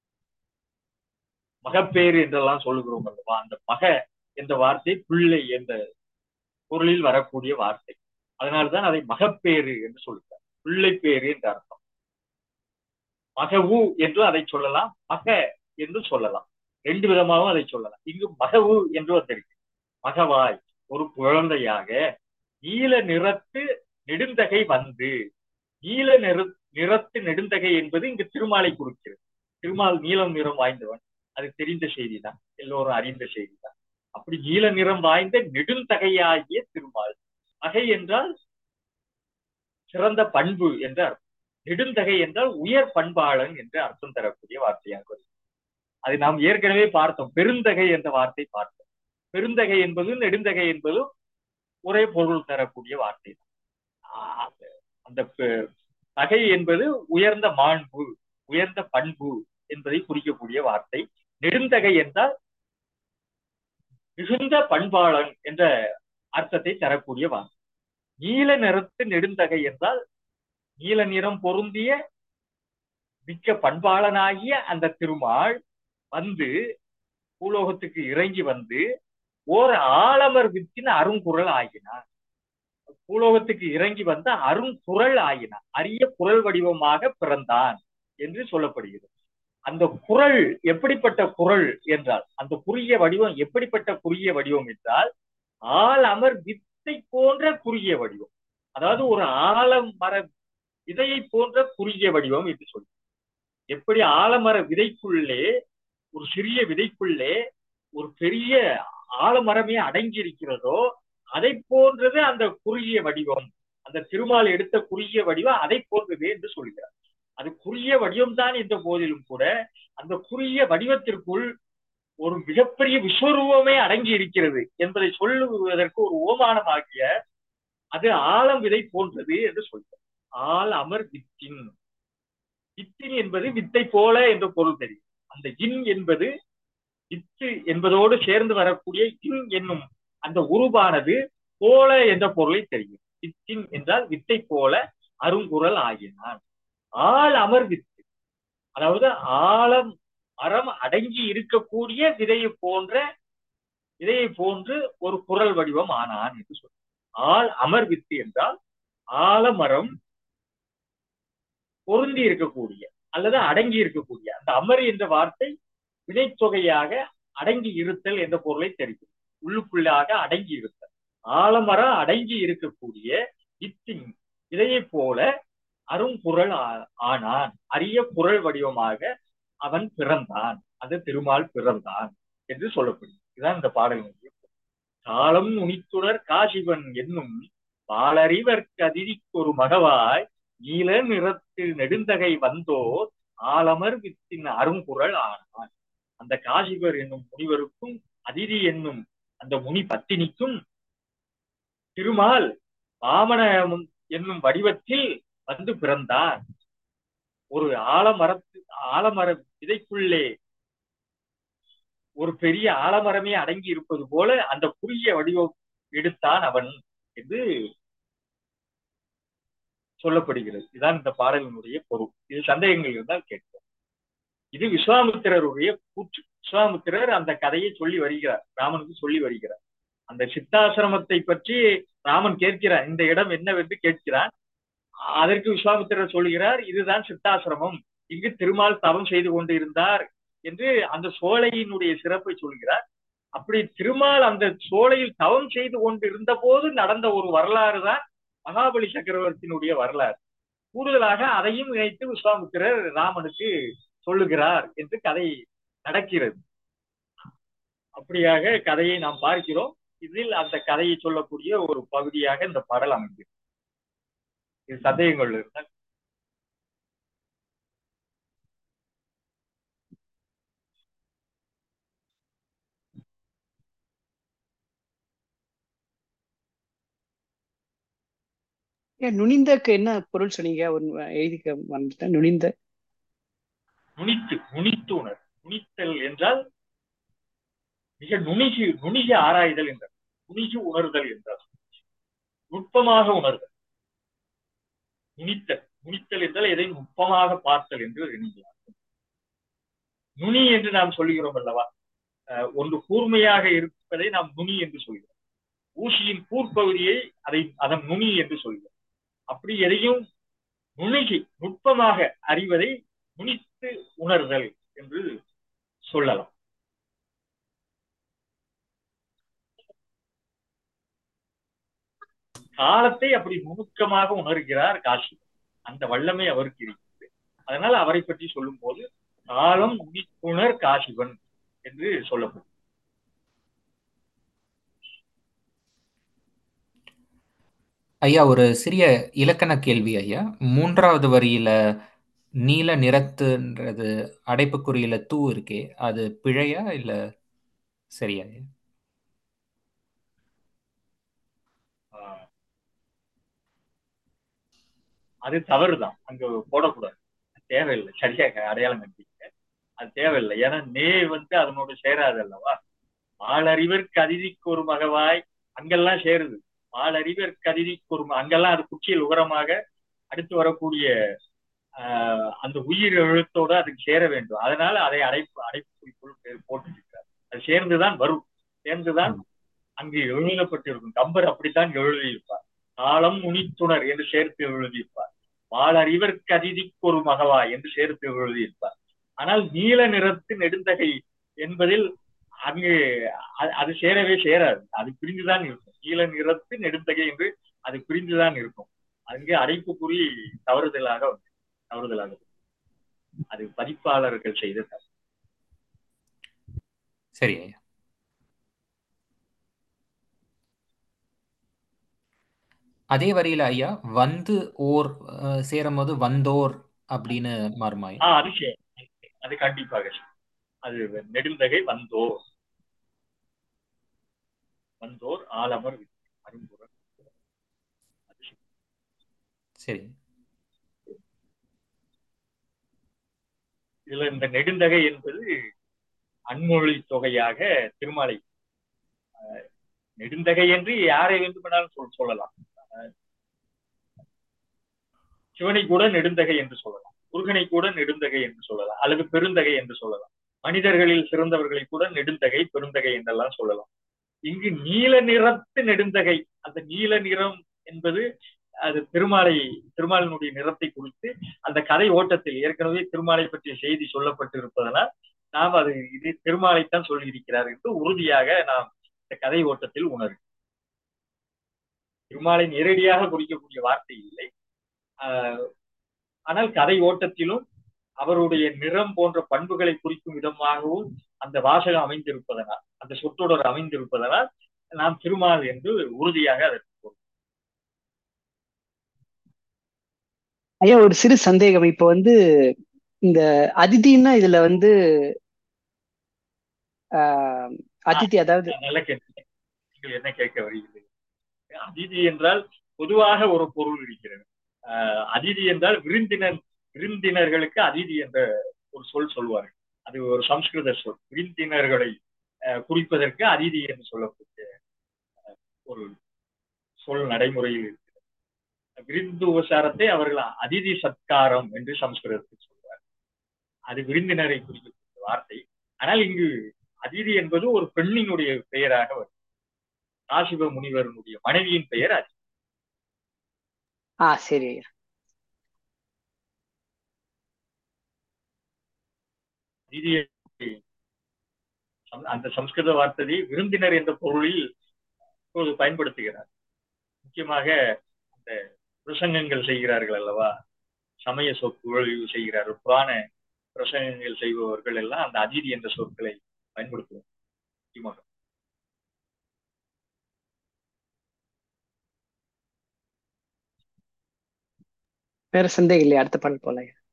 மகப்பேறு என்றெல்லாம் சொல்லுகிறோம் அல்லவா அந்த மக என்ற வார்த்தை பிள்ளை என்ற பொருளில் வரக்கூடிய வார்த்தை அதனால்தான் அதை மகப்பேறு என்று சொல்லுகிறார் பிள்ளை பேரு என்ற அர்த்தம் மகவு என்று அதை சொல்லலாம் மக என்று சொல்லலாம் ரெண்டு விதமாகவும் அதை சொல்லலாம் இங்கு மகவு என்று வந்திருக்கு மகவாய் ஒரு குழந்தையாக நீல நிறத்து நெடுந்தகை வந்து நீல நிற நிறத்து நெடுந்தகை என்பது இங்கு திருமாலை குறிக்கிறது திருமால் நீலம் நிறம் வாய்ந்தவன் அது தெரிந்த செய்திதான் எல்லோரும் அறிந்த செய்திதான் அப்படி நீல நிறம் வாய்ந்த நெடுந்தகையாகிய திருமால் தகை என்றால் சிறந்த பண்பு என்ற அர்த்தம் நெடுந்தகை என்றால் உயர் பண்பாளன் என்று அர்த்தம் தரக்கூடிய வார்த்தையாக வருது அது நாம் ஏற்கனவே பார்த்தோம் பெருந்தகை என்ற வார்த்தை பார்த்தோம் பெருந்தகை என்பதும் நெடுந்தகை என்பதும் ஒரே பொருள் தரக்கூடிய வார்த்தை தான் அந்த தகை என்பது உயர்ந்த மாண்பு உயர்ந்த பண்பு என்பதை குறிக்கக்கூடிய வார்த்தை நெடுந்தகை என்றால் மிகுந்த பண்பாளன் என்ற அர்த்தத்தை தரக்கூடிய வார்த்தை நீல நிறத்து நெடுந்தகை என்றால் நீல நிறம் பொருந்திய மிக்க பண்பாளனாகிய அந்த திருமால் வந்து பூலோகத்துக்கு இறங்கி வந்து ஓர் ஆலமர் வித்தின் அருங்குரல் ஆகினார் பூலோகத்துக்கு இறங்கி வந்த அருங்குரல் ஆகினார் அரிய குரல் வடிவமாக பிறந்தான் என்று சொல்லப்படுகிறது அந்த குரல் எப்படிப்பட்ட குரல் என்றால் அந்த குறுகிய வடிவம் எப்படிப்பட்ட குறுகிய வடிவம் என்றால் ஆள் அமர் வித்தை போன்ற குறுகிய வடிவம் அதாவது ஒரு ஆலமர விதையை போன்ற குறுகிய வடிவம் என்று சொல்லி எப்படி ஆலமர விதைக்குள்ளே ஒரு சிறிய விதைக்குள்ளே ஒரு பெரிய ஆலமரமே அடங்கி இருக்கிறதோ அதை போன்றது அந்த குறுகிய வடிவம் அந்த திருமால் எடுத்த குறுகிய வடிவம் அதை போன்றது என்று சொல்கிறார் அது குறுகிய வடிவம் தான் என்ற போதிலும் கூட அந்த குறுகிய வடிவத்திற்குள் ஒரு மிகப்பெரிய விஸ்வரூபமே அடங்கி இருக்கிறது என்பதை சொல்லுவதற்கு ஒரு ஓமானமாகிய அது ஆழம் விதை போன்றது என்று சொல்கிறார் ஆள் அமர் வித்தின் வித்தின் என்பது வித்தை போல என்ற பொருள் தெரியும் அந்த இன் என்பது வித்து என்பதோடு சேர்ந்து வரக்கூடிய இன் என்னும் அந்த உருவானது போல என்ற பொருளை தெரியும் வித்தின் என்றால் வித்தை போல அருங்குரல் ஆகினான் ஆள் அமர் வித்து அதாவது ஆழம் மரம் அடங்கி இருக்கக்கூடிய விதையை போன்ற விதையை போன்று ஒரு குரல் வடிவம் ஆனான் என்று சொல்ற ஆள் அமர் வித்து என்றால் ஆலமரம் பொருந்தி இருக்கக்கூடிய அல்லது அடங்கி இருக்கக்கூடிய அந்த அமர் என்ற வார்த்தை வினைத்தொகையாக அடங்கி இருத்தல் என்ற பொருளை தெரியும் உள்ளுக்குள்ளாக அடங்கி இருத்தல் ஆலமரம் அடங்கி இருக்கக்கூடிய வித்தின் விதையை போல அருங்குரல் ஆனான் அரிய குரல் வடிவமாக அவன் பிறந்தான் அந்த திருமால் பிறந்தான் என்று சொல்லப்படுது இதுதான் இந்த பாடலினுடைய காலம் நுனித்துணர் காசிவன் என்னும் பாலறிவர்க்கு அதிதிக்கு ஒரு மகவாய் நீல நிறத்து நெடுந்தகை வந்தோர் ஆலமர் வித்தின் அருங்குரல் ஆனான் அந்த காசிவர் என்னும் முனிவருக்கும் அதிதி என்னும் அந்த முனி பத்தினிக்கும் திருமால் வாமன என்னும் வடிவத்தில் வந்து பிறந்தார் ஒரு ஆலமரத்து ஆலமர விதைக்குள்ளே ஒரு பெரிய ஆலமரமே அடங்கி இருப்பது போல அந்த குறுகிய வடிவம் எடுத்தான் அவன் என்று சொல்லப்படுகிறது இதுதான் இந்த பாடலினுடைய பொருள் இது சந்தேகங்கள் இருந்தால் கேட்போம் இது விஸ்வாமித்திரருடைய கூற்று விஸ்வாமித்திரர் அந்த கதையை சொல்லி வருகிறார் ராமனுக்கு சொல்லி வருகிறார் அந்த சித்தாசிரமத்தை பற்றி ராமன் கேட்கிறான் இந்த இடம் என்னவென்று கேட்கிறான் அதற்கு விஸ்வாமித்திரர் சொல்கிறார் இதுதான் சித்தாசிரமம் இங்கு திருமால் தவம் செய்து கொண்டு இருந்தார் என்று அந்த சோலையினுடைய சிறப்பை சொல்கிறார் அப்படி திருமால் அந்த சோலையில் தவம் செய்து கொண்டு இருந்த போது நடந்த ஒரு வரலாறு தான் மகாபலி சக்கரவர்த்தியினுடைய வரலாறு கூடுதலாக அதையும் இணைத்து விஸ்வாமித்திரர் ராமனுக்கு சொல்லுகிறார் என்று கதை நடக்கிறது அப்படியாக கதையை நாம் பார்க்கிறோம் இதில் அந்த கதையை சொல்லக்கூடிய ஒரு பகுதியாக இந்த பாடல் அமைகிறது இது சந்தேகங்கள் இருந்தால் ஏன் நுனிந்தக்கு என்ன பொருள் சொன்னீங்க ஒரு எழுதிக்க வந்துட்டேன் நுனிந்த நுனித்து நுனித்து உணர் நுனித்தல் என்றால் மிக நுணுகி நுணுகி ஆராய்தல் என்றார் நுணுகி உணர்தல் என்றார் நுட்பமாக உணர்தல் நுனித்தல் நுனித்தல் என்றால் எதை நுட்பமாக பார்த்தல் என்று எண்ணுகிறார் நுனி என்று நாம் சொல்லுகிறோம் அல்லவா ஒன்று கூர்மையாக இருப்பதை நாம் நுனி என்று சொல்கிறோம் ஊசியின் கூர்ப்பகுதியை அதை அதன் நுனி என்று சொல்கிறோம் அப்படி எதையும் நுணுகி நுட்பமாக அறிவதை நுனித்து உணர்தல் என்று சொல்லலாம் காலத்தை அப்படி நுணுக்கமாக உணர்கிறார் காசி அந்த வல்லமை அவருக்கு இருக்கிறது அதனால அவரை பற்றி சொல்லும் போது காலம் உயிர்ப்புணர் காசிவன் என்று சொல்லப்படும் ஐயா ஒரு சிறிய இலக்கண கேள்வி ஐயா மூன்றாவது வரியில நீல நிறத்துன்றது அடைப்புக்குறியில தூ இருக்கே அது பிழையா இல்ல சரியா ஐயா ஆஹ் அது தவறுதான் அங்க போடக்கூடாது தேவையில்லை சரியாக அடையாளம் கண்டிக்க அது தேவையில்லை ஏன்னா நே வந்து அதனோட சேராது அல்லவா மாலறிவர் கதிதிக்கு ஒரு மகவாய் அங்கெல்லாம் சேருது மாலறிவர் கதிதிக்கு ஒரு ம- அங்கெல்லாம் அது குச்சியில் உகரமாக அடுத்து வரக்கூடிய ஆஹ் அந்த உயிர் எழுத்தோட அதுக்கு சேர வேண்டும் அதனால அதை அடைப்பு அடைப்புக்குறிக்குள் போட்டிருக்கிறார் அது சேர்ந்துதான் வரும் சேர்ந்துதான் அங்கு எழுதப்பட்டிருக்கும் கம்பர் அப்படித்தான் எழுதியிருப்பார் காலம் உனித்துணர் என்று சேர்த்து எழுதியிருப்பார் வாளறிவர் கதிதிக்கு ஒரு மகவா என்று சேர்த்து எழுதியிருப்பார் ஆனால் நீல நிறத்து நெடுந்தகை என்பதில் அங்கு அ- அது சேரவே சேராது அது பிரிந்துதான் இருக்கும் நீல நிறத்து நெடுந்தகை என்று அது பிரிந்துதான் இருக்கும் அங்கே அடைப்புக்குறி தவறுதலாக வந்து தவறுதலாக வந்து. அது பதிப்பாளர்கள் செய்த தவறு. சரி ஐயா அதே வரியில ஐயா வந்து ஓர் அஹ், சேரும்போது வந்தோர் அப்படின்னு மாறுமா ஐயா ஆஹ் அது சரி அது கண்டிப்பாக சரி. அது நெடுந்தகை வந்தோர் வந்தோர் ஆலமர் அரும்புறன் அது சரி. சரி இதுல இந்த நெடுந்தகை என்பது அன்மொழி தொகையாக திருமாலை அஹ், நெடுந்தகை என்று யாரை வேண்டுமானாலும் சொல் சொல்லலாம் அஹ், சிவனை கூட நெடுந்தகை என்று சொல்லலாம் முருகனை கூட நெடுந்தகை என்று சொல்லலாம் அல்லது பெருந்தகை என்று சொல்லலாம் மனிதர்களில் சிறந்தவர்களை கூட நெடுந்தகை பெருந்தகை என்றெல்லாம் சொல்லலாம் இங்கு நீல நிறத்து நெடுந்தகை அந்த நீல நிறம் என்பது அது திருமாலை திருமாலினுடைய நிறத்தை குறித்து அந்த கதை ஓட்டத்தில் ஏற்கனவே திருமாலை பற்றிய செய்தி சொல்லப்பட்டு இருப்பதனால் நாம் அது இது திருமாலைத்தான் சொல்லியிருக்கிறார் என்று உறுதியாக நாம் இந்த கதை ஓட்டத்தில் உணரும் திருமாலை நேரடியாக குறிக்கக்கூடிய வார்த்தை இல்லை ஆஹ் ஆனால் கதை ஓட்டத்திலும் அவருடைய நிறம் போன்ற பண்புகளை குறிக்கும் விதமாகவும் அந்த வாசகம் அமைந்திருப்பதனால் அந்த சொற்றொடர் அமைந்திருப்பதனால் நாம் திருமால் என்று உறுதியாக அதற்கு பொருள். ஐயா ஒரு சிறு சந்தேகம் இப்ப வந்து இந்த அதிதின்னா இதுல வந்து ஆஹ் அதிதி அதாவது நல்ல கேள்வி நீங்கள் என்ன கேட்க வருகிறது அதிதி என்றால் பொதுவாக ஒரு பொருள் இருக்கிறது ஆஹ் அதிதி என்றால் விருந்தினர் விருந்தினர்களுக்கு அதிதி என்ற ஒரு சொல் சொல்வார்கள் அது ஒரு சம்ஸ்கிருத சொல் விருந்தினர்களை ஆஹ் குறிப்பதற்கு அதிதி என்று சொல்லக்கூடிய ஆஹ், ஒரு சொல் நடைமுறையில் இருக்கிறது விருந்து உபசாரத்தை அவர்கள் அதிதி சத்காரம் என்று சம்ஸ்கிருதத்தில் சொல்வார் அது விருந்தினரை குறிக்கக்கூடிய வார்த்தை ஆனால் இங்கு அதிதி என்பது ஒரு பெண்ணினுடைய பெயராக வரும் காசிப முனிவரனுடைய மனைவியின் பெயர் அதிதி ஆ சரி ஐயா அதிதியை சம்- அந்த சம்ஸ்கிருத வார்த்தையை விருந்தினர் என்ற பொருளில் இப்போது பயன்படுத்துகிறார் முக்கியமாக அந்த பிரசங்கங்கள் செய்கிறார்கள் அல்லவா சமய சொற்பொழிவு செய்கிறார்கள் புராண பிரசங்கங்கள் செய்பவர்கள் எல்லாம் அந்த அதிதி என்ற சொற்களை பயன்படுத்துவார் முக்கியமாக வேற சந்தேகம் இல்லையா அடுத்த பாடல் போல ஐயா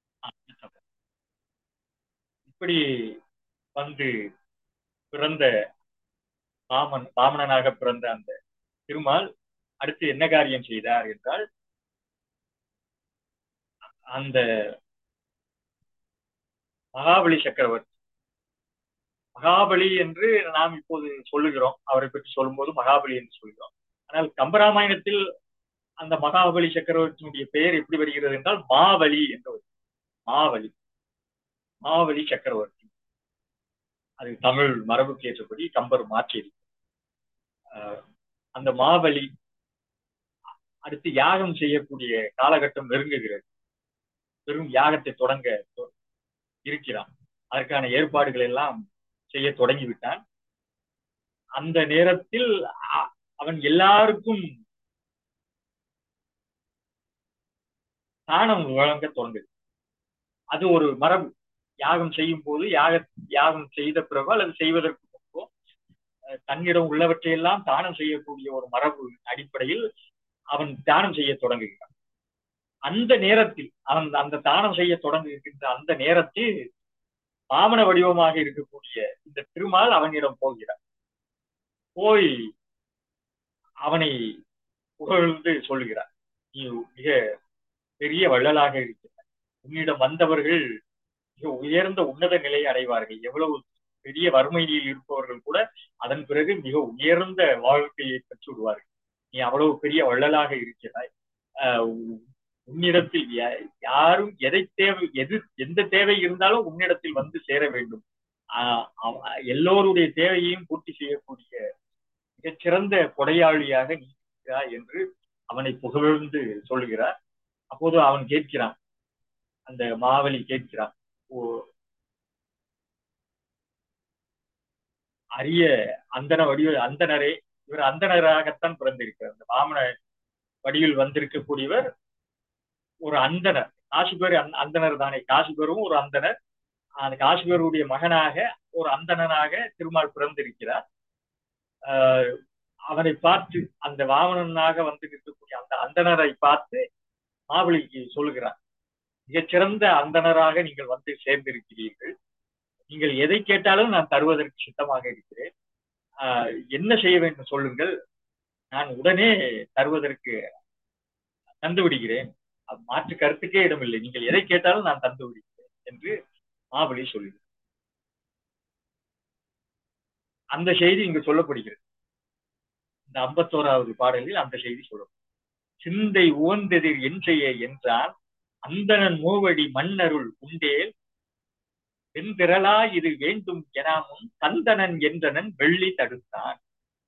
இப்படி வந்து பிறந்த பாமன் பாமணனாக பிறந்த அந்த திருமால் அடுத்து என்ன காரியம் செய்தார் என்றால் அந்த மகாபலி சக்கரவர்த்தி மகாபலி என்று நாம் இப்போது சொல்லுகிறோம் அவரை பற்றி சொல்லும்போது மகாபலி என்று சொல்கிறோம் ஆனால் கம்பராமாயணத்தில் அந்த மகாபலி சக்கரவர்த்தியினுடைய பெயர் எப்படி வருகிறது என்றால் மாவலி என்று வருகிறது. மாவலி மாவலி சக்கரவர்த்தி அது தமிழ் மரபுக்கு ஏற்றபடி கம்பர் மாற்றி அந்த மாவலி அடுத்து யாகம் செய்யக்கூடிய காலகட்டம் நெருங்குகிறது பெரும் யாகத்தை தொடங்க தொ- இருக்கிறான் அதற்கான ஏற்பாடுகள் எல்லாம் செய்ய தொடங்கிவிட்டான் அந்த நேரத்தில் அ- அவன் எல்லாருக்கும் தானம் வழங்க தொடங்குது அது ஒரு மரபு யாகம் செய்யும் போது யாக யாகம் செய்த பிறகு அல்லது செய்வதற்கு முன்போ அஹ், தன்னிடம் உள்ளவற்றையெல்லாம் தானம் செய்யக்கூடிய ஒரு மரபு அடிப்படையில் அவன் தானம் செய்ய தொடங்குகிறான் அந்த நேரத்தில் அவன் அந்த தானம் செய்ய தொடங்குகின்ற அந்த நேரத்தில் வாமன வடிவமாக இருக்கக்கூடிய இந்த திருமால் அவனிடம் போகிறார் போய் அவனை புகழ்ந்து சொல்லுகிறார் நீ மிக பெரிய வள்ளலாக இருக்கிறார் உன்னிடம் வந்தவர்கள் மிக உயர்ந்த உன்னத நிலையை அடைவார்கள் எவ்வளவு பெரிய வறுமையில் இருப்பவர்கள் கூட அதன் பிறகு மிக உயர்ந்த வாழ்க்கையை பெற்று விடுவார்கள் நீ அவ்வளவு பெரிய வள்ளலாக இருக்கிறாய் ஆஹ் உ- உன்னிடத்தில் யா- யாரும் எதை தேவை எது எந்த தேவை இருந்தாலும் உன்னிடத்தில் வந்து சேர வேண்டும் ஆஹ் அவ- எல்லோருடைய தேவையையும் பூர்த்தி செய்யக்கூடிய மிகச்சிறந்த கொடையாளியாக நீ இருக்கிறாய் என்று அவனை புகழ்ந்து சொல்லுகிறார் அப்போது அவன் கேட்கிறான் அந்த மாவலி கேட்கிறான் ஓ அரிய அந்தன வடிவ அந்தனரே இவர் அந்தனராகத்தான் பிறந்திருக்கிறார் அந்த வாமன வடிவில் வந்திருக்கக்கூடியவர் ஒரு அந்தனர் காசிபர் அந்த- அந்தனர் தானே காசிபரும் ஒரு அந்தனர் அந்த காசிபருடைய மகனாக ஒரு அந்தணனாக திருமால் பிறந்திருக்கிறார் ஆஹ் அவனை பார்த்து அந்த வாமனனாக வந்து இருக்கக்கூடிய அந்த அந்தணரை பார்த்து மாவலிக்கு சொல்லுகிறார் மிகச்சிறந்த அந்தணராக நீங்கள் வந்து சேர்ந்திருக்கிறீர்கள் நீங்கள் எதை கேட்டாலும் நான் தருவதற்கு சித்தமாக இருக்கிறேன் ஆஹ் என்ன செய்ய வேண்டும் சொல்லுங்கள் நான் உடனே தருவதற்கு தந்து விடுகிறேன் அது மாற்று கருத்துக்கே இடமில்லை நீங்கள் எதை கேட்டாலும் நான் தந்து விடுகிறேன் என்று மாபலி சொல்லுகிறார் அந்த செய்தி இங்கு சொல்லப்படுகிறது இந்த ஐம்பத்தோராவது பாடலில் அந்த செய்தி சொல்லப்படும் சிந்தை உவந்தெதிர் என் செய்ய என்றான் அந்தணன் மூவடி மன்னருள் உண்டேல் வெண்திரளா இது வேண்டும் எனாமும் கந்தனன் என்றனன் வெள்ளி தடுத்தான்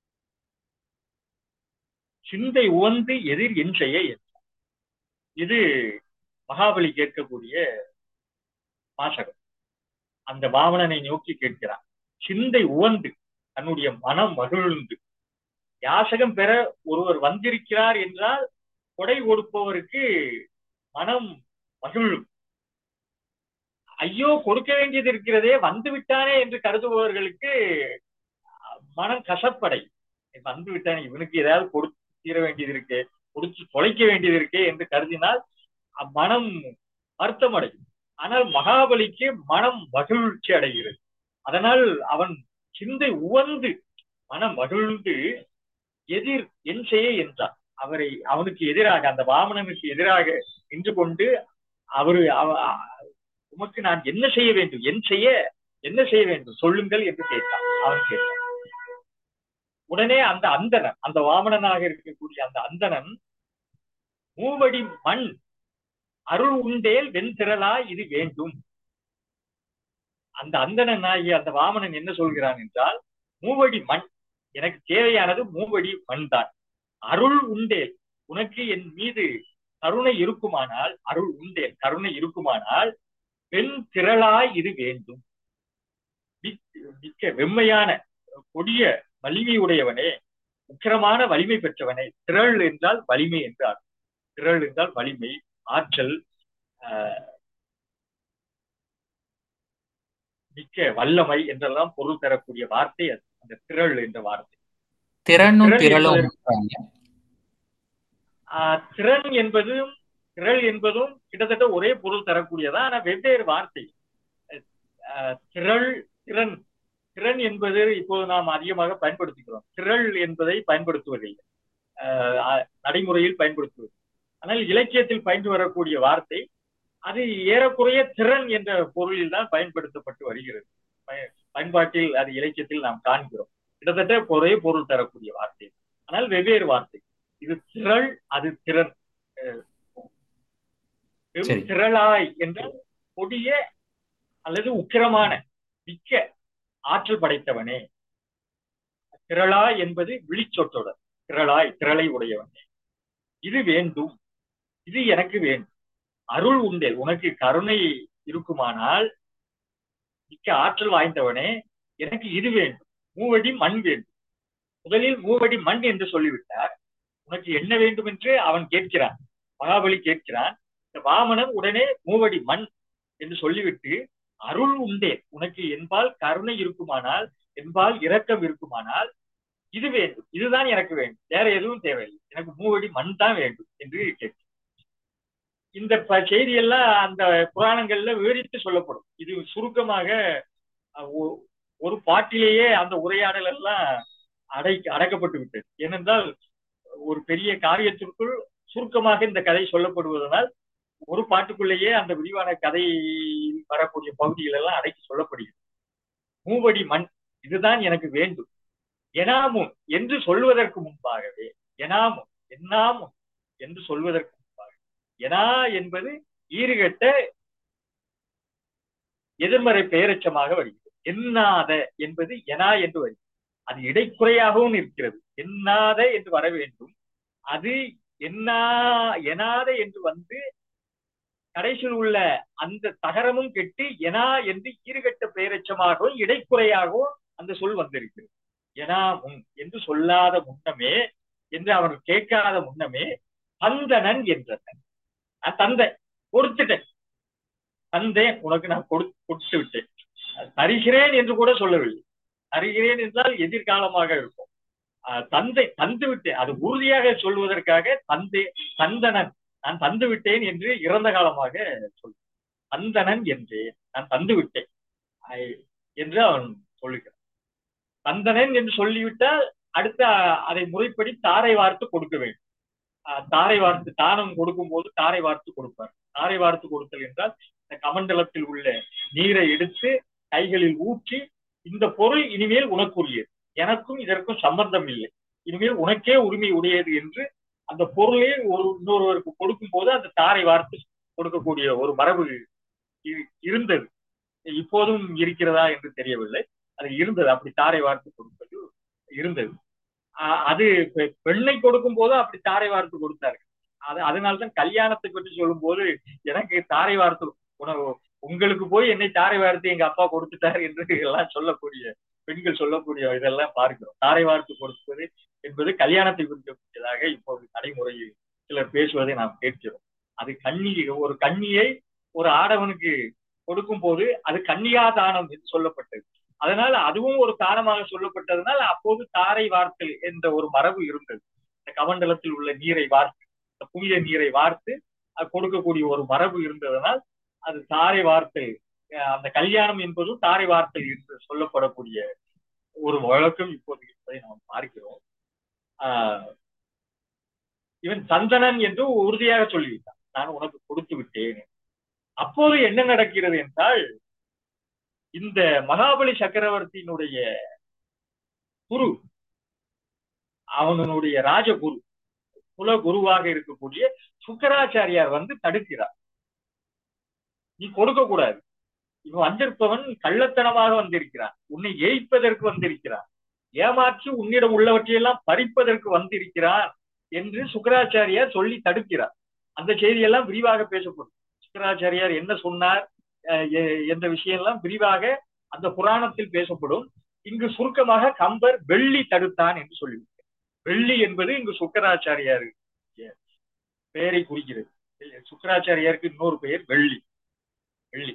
சிந்தை உவந்து எதிர் என் செய்ய என்றான் இது மகாபலி கேட்கக்கூடிய வாசகம் அந்த வாமனனை நோக்கி கேட்கிறான் சிந்தை உவந்து தன்னுடைய மனம் மகிழ்ந்து யாசகம் பெற ஒருவர் வந்திருக்கிறார் என்றால் கொடை கொடுப்பவருக்கு மனம் மகிழும் ஐயோ கொடுக்க வேண்டியது இருக்கிறதே வந்து விட்டானே என்று கருதுபவர்களுக்கு மனம் கசப்படை வந்து விட்டானே இவனுக்கு ஏதாவது கொடுத்து தீர வேண்டியது இருக்கு கொடுத்து தொலைக்க வேண்டியது இருக்கே என்று கருதினால் மனம் வருத்தம் அடையும் ஆனால் மகாபலிக்கு மனம் மகிழ்ச்சி அடைகிறது அதனால் அவன் சிந்தை உவந்து மனம் மகிழ்ந்து எதிர் என் செய்ய என்றான் அவரை அவனுக்கு எதிராக அந்த வாமனனுக்கு எதிராக நின்று கொண்டு அவரு உமக்கு நான் என்ன செய்ய வேண்டும் என் செய்ய என்ன செய்ய வேண்டும் சொல்லுங்கள் என்று கேட்டான் அவன் கேட்டான் உடனே அந்த அந்தணன் அந்த வாமனனாக இருக்கக்கூடிய அந்த அந்தணன் மூவடி மண் அருள் உண்டேல் வெண்திரளா இது வேண்டும் அந்த அந்தணன் ஆகிய அந்த வாமனன் என்ன சொல்கிறான் என்றால் மூவடி மண் எனக்கு தேவையானது மூவடி மண் தான் அருள் உண்டேல் உனக்கு என் மீது கருணை இருக்குமானால் அருள் உண்டேல் கருணை இருக்குமானால் பெண் திரளாய் இது வேண்டும் மிக்க வெம்மையான கொடிய வலிமை உடையவனே உக்கிரமான வலிமை பெற்றவனே திரள் என்றால் வலிமை என்றார் திரள் என்றால் வலிமை ஆற்றல் மிக்க வல்லமை என்றெல்லாம் பொருள் தரக்கூடிய வார்த்தை அது அந்த திரள் என்ற வார்த்தை திறனும் திரளும் திறன் என்பதும் திரள் என்பதும் கிட்டத்தட்ட ஒரே பொருள் தரக்கூடியதா ஆனா வெவ்வேறு வார்த்தை திரள் திறன் திறன் என்பது இப்போது நாம் அதிகமாக பயன்படுத்துகிறோம் திரள் என்பதை பயன்படுத்துவதில்லை நடைமுறையில் பயன்படுத்துவது ஆனால் இலக்கியத்தில் பயின்று வரக்கூடிய வார்த்தை அது ஏறக்குறைய திறன் என்ற பொருளில் தான் பயன்படுத்தப்பட்டு வருகிறது பயன்பாட்டில் அது இலக்கியத்தில் நாம் காண்கிறோம் கிட்டத்தட்ட ஒரே பொருள் தரக்கூடிய வார்த்தை ஆனால் வெவ்வேறு வார்த்தை இது திரள் அது திறன் திரளாய் என்றால் கொடிய அல்லது உக்கிரமான மிக்க ஆற்றல் படைத்தவனே திரளாய் என்பது விழிச்சொற்றொடர் திரளாய் திரளை உடையவனே இது வேண்டும் இது எனக்கு வேண்டும் அருள் உண்டே உனக்கு கருணை இருக்குமானால் மிக்க ஆற்றல் வாய்ந்தவனே எனக்கு இது வேண்டும் மூவடி மண் வேண்டும் முதலில் மூவடி மண் என்று சொல்லிவிட்டார் உனக்கு என்ன வேண்டும் என்று அவன் கேட்கிறான் மகாபலி கேட்கிறான் இந்த வாமனன் உடனே மூவடி மண் என்று சொல்லிவிட்டு அருள் உண்டே உனக்கு என்பால் கருணை இருக்குமானால் என்பால் இரக்கம் இருக்குமானால் இது வேண்டும் இதுதான் எனக்கு வேண்டும் வேற எதுவும் தேவையில்லை எனக்கு மூவடி மண் தான் வேண்டும் என்று கேட்கும் இந்த ப- செய்தியெல்லாம் அந்த புராணங்கள்ல விவரித்து சொல்லப்படும் இது சுருக்கமாக அஹ், ஒ- ஒரு பாட்டிலேயே அந்த உரையாடல் எல்லாம் அடை அடக்கப்பட்டு விட்டது ஏனென்றால் ஒரு பெரிய காரியத்திற்குள் சுருக்கமாக இந்த கதை சொல்லப்படுவதனால் ஒரு பாட்டுக்குள்ளேயே அந்த விரிவான கதை வரக்கூடிய பகுதிகள் எல்லாம் அடக்கி சொல்லப்படுகிறது மூவடி மண் இதுதான் எனக்கு வேண்டும் எனாமும் என்று சொல்வதற்கு முன்பாகவே எனாமும் என்னாமும் என்று சொல்வதற்கு முன்பாக எனா என்பது ஈறுகட்ட எதிர்மறை பெயரெச்சமாக வருகிறது எண்ணாத என்பது எனா என்று வருகிறது அது இடைக்குறையாகவும் இருக்கிறது எண்ணாத என்று வர வேண்டும் அது என்னா எனாத என்று வந்து கடைசியில் உள்ள அந்த தகரமும் கெட்டு எனா என்று ஈறுகட்ட பெயரெச்சமாகவும் இடைக்குறையாகவும் அந்த சொல் வந்திருக்கிறது எனா முன் என்று சொல்லாத முன்னமே என்று அவன் கேட்காத முன்னமே தந்தனன் என்றனன் நான் தந்தேன் கொடுத்துட்டேன் தந்தேன் உனக்கு நான் கொடு கொடுத்து விட்டேன் தருகிறேன் என்று கூட சொல்லவில்லை தருகிறேன் என்றால் எதிர்காலமாக இருக்கும் அஹ் தந்தை தந்து விட்டேன் அது உறுதியாக சொல்வதற்காக தந்தே தந்தனன் நான் தந்து விட்டேன் என்று இறந்த காலமாக சொல் தந்தனன் என்று நான் தந்து விட்டேன் ஐ- என்று அவன் சொல்லுகிறான் தந்தனன் என்று சொல்லிவிட்டால் அடுத்து அஹ், அதை முறைப்படி தாரை வார்த்து கொடுக்க வேண்டும் அஹ், தாரை வார்த்து தானம் கொடுக்கும் போது தாரை வார்த்து கொடுப்பார் தாரை வார்த்து கொடுத்தல் என்றால் இந்த கமண்டலத்தில் உள்ள நீரை எடுத்து கைகளில் ஊற்றி இந்த பொருள் இனிமேல் உனக்குரியது எனக்கும் இதற்கும் சம்பந்தம் இல்லை இனிமேல் உனக்கே உரிமை உடையது என்று அந்த பொருளை ஒரு இன்னொருவருக்கு கொடுக்கும் போது அந்த தாரை வார்த்து கொடுக்கக்கூடிய ஒரு மரபு இரு- இருந்தது இப்போதும் இருக்கிறதா என்று தெரியவில்லை அது இருந்தது அப்படி தாரை வார்த்து கொடுப்பது இருந்தது ஆஹ் அது பெ- பெண்ணை கொடுக்கும் போது அப்படி தாரை வார்த்து கொடுத்தார்கள் அது அதனால்தான் கல்யாணத்தை பற்றி சொல்லும் போது எனக்கு தாரை வார்த்து உணவு உங்களுக்கு போய் என்னை தாரை வார்த்து எங்க அப்பா கொடுத்துட்டார் என்று எல்லாம் சொல்லக்கூடிய பெண்கள் சொல்லக்கூடிய இதெல்லாம் பார்க்கிறோம் தாரை வார்த்து கொடுப்பது என்பது கல்யாணத்தை குறிக்கக்கூடியதாக இப்போது நடைமுறையில் சிலர் பேசுவதை நாம் கேட்கிறோம் அது கண்ணி ஒரு கண்ணியை ஒரு ஆடவனுக்கு கொடுக்கும் போது அது கன்னியா தானம் என்று சொல்லப்பட்டது அதனால அதுவும் ஒரு தானமாக சொல்லப்பட்டதுனால் அப்போது தாரை வார்த்தல் என்ற ஒரு மரபு இருந்தது இந்த கமண்டலத்தில் உள்ள நீரை வார்த்து இந்த புனித நீரை வார்த்து அது கொடுக்கக்கூடிய ஒரு மரபு இருந்ததனால் அது தாரை வார்த்தல் அஹ் அந்த கல்யாணம் என்பதும் தாரை வார்த்தல் என்று சொல்லப்படக்கூடிய ஒரு வழக்கம் இப்போது இருப்பதை நாம் பார்க்கிறோம் ஆஹ் இவன் சந்தனன் என்று உறுதியாக சொல்லிவிட்டான் நான் உனக்கு கொடுத்து விட்டேன் அப்போது என்ன நடக்கிறது என்றால் இந்த மகாபலி சக்கரவர்த்தியினுடைய குரு அவனுடைய ராஜகுரு குல குருவாக இருக்கக்கூடிய சுக்கராச்சாரியார் வந்து தடுக்கிறார் நீ கொடுக்க கூடாது இவன் வந்திருப்பவன் கள்ளத்தனமாக வந்திருக்கிறான் உன்னை ஏய்ப்பதற்கு வந்திருக்கிறான் ஏமாற்றி உன்னிடம் உள்ளவற்றையெல்லாம் பறிப்பதற்கு வந்திருக்கிறான் என்று சுக்கராச்சாரியார் சொல்லி தடுக்கிறார் அந்த செய்தியெல்லாம் விரிவாக பேசப்படும் சுக்கராச்சாரியார் என்ன சொன்னார் அஹ் எ- என்ற விஷயம்லாம் விரிவாக அந்த புராணத்தில் பேசப்படும் இங்கு சுருக்கமாக கம்பர் வெள்ளி தடுத்தான் என்று சொல்லிவிட்டார் வெள்ளி என்பது இங்கு சுக்கராச்சாரியார் பெயரை குறிக்கிறது சுக்கராச்சாரியாருக்கு இன்னொரு பெயர் வெள்ளி வெள்ளி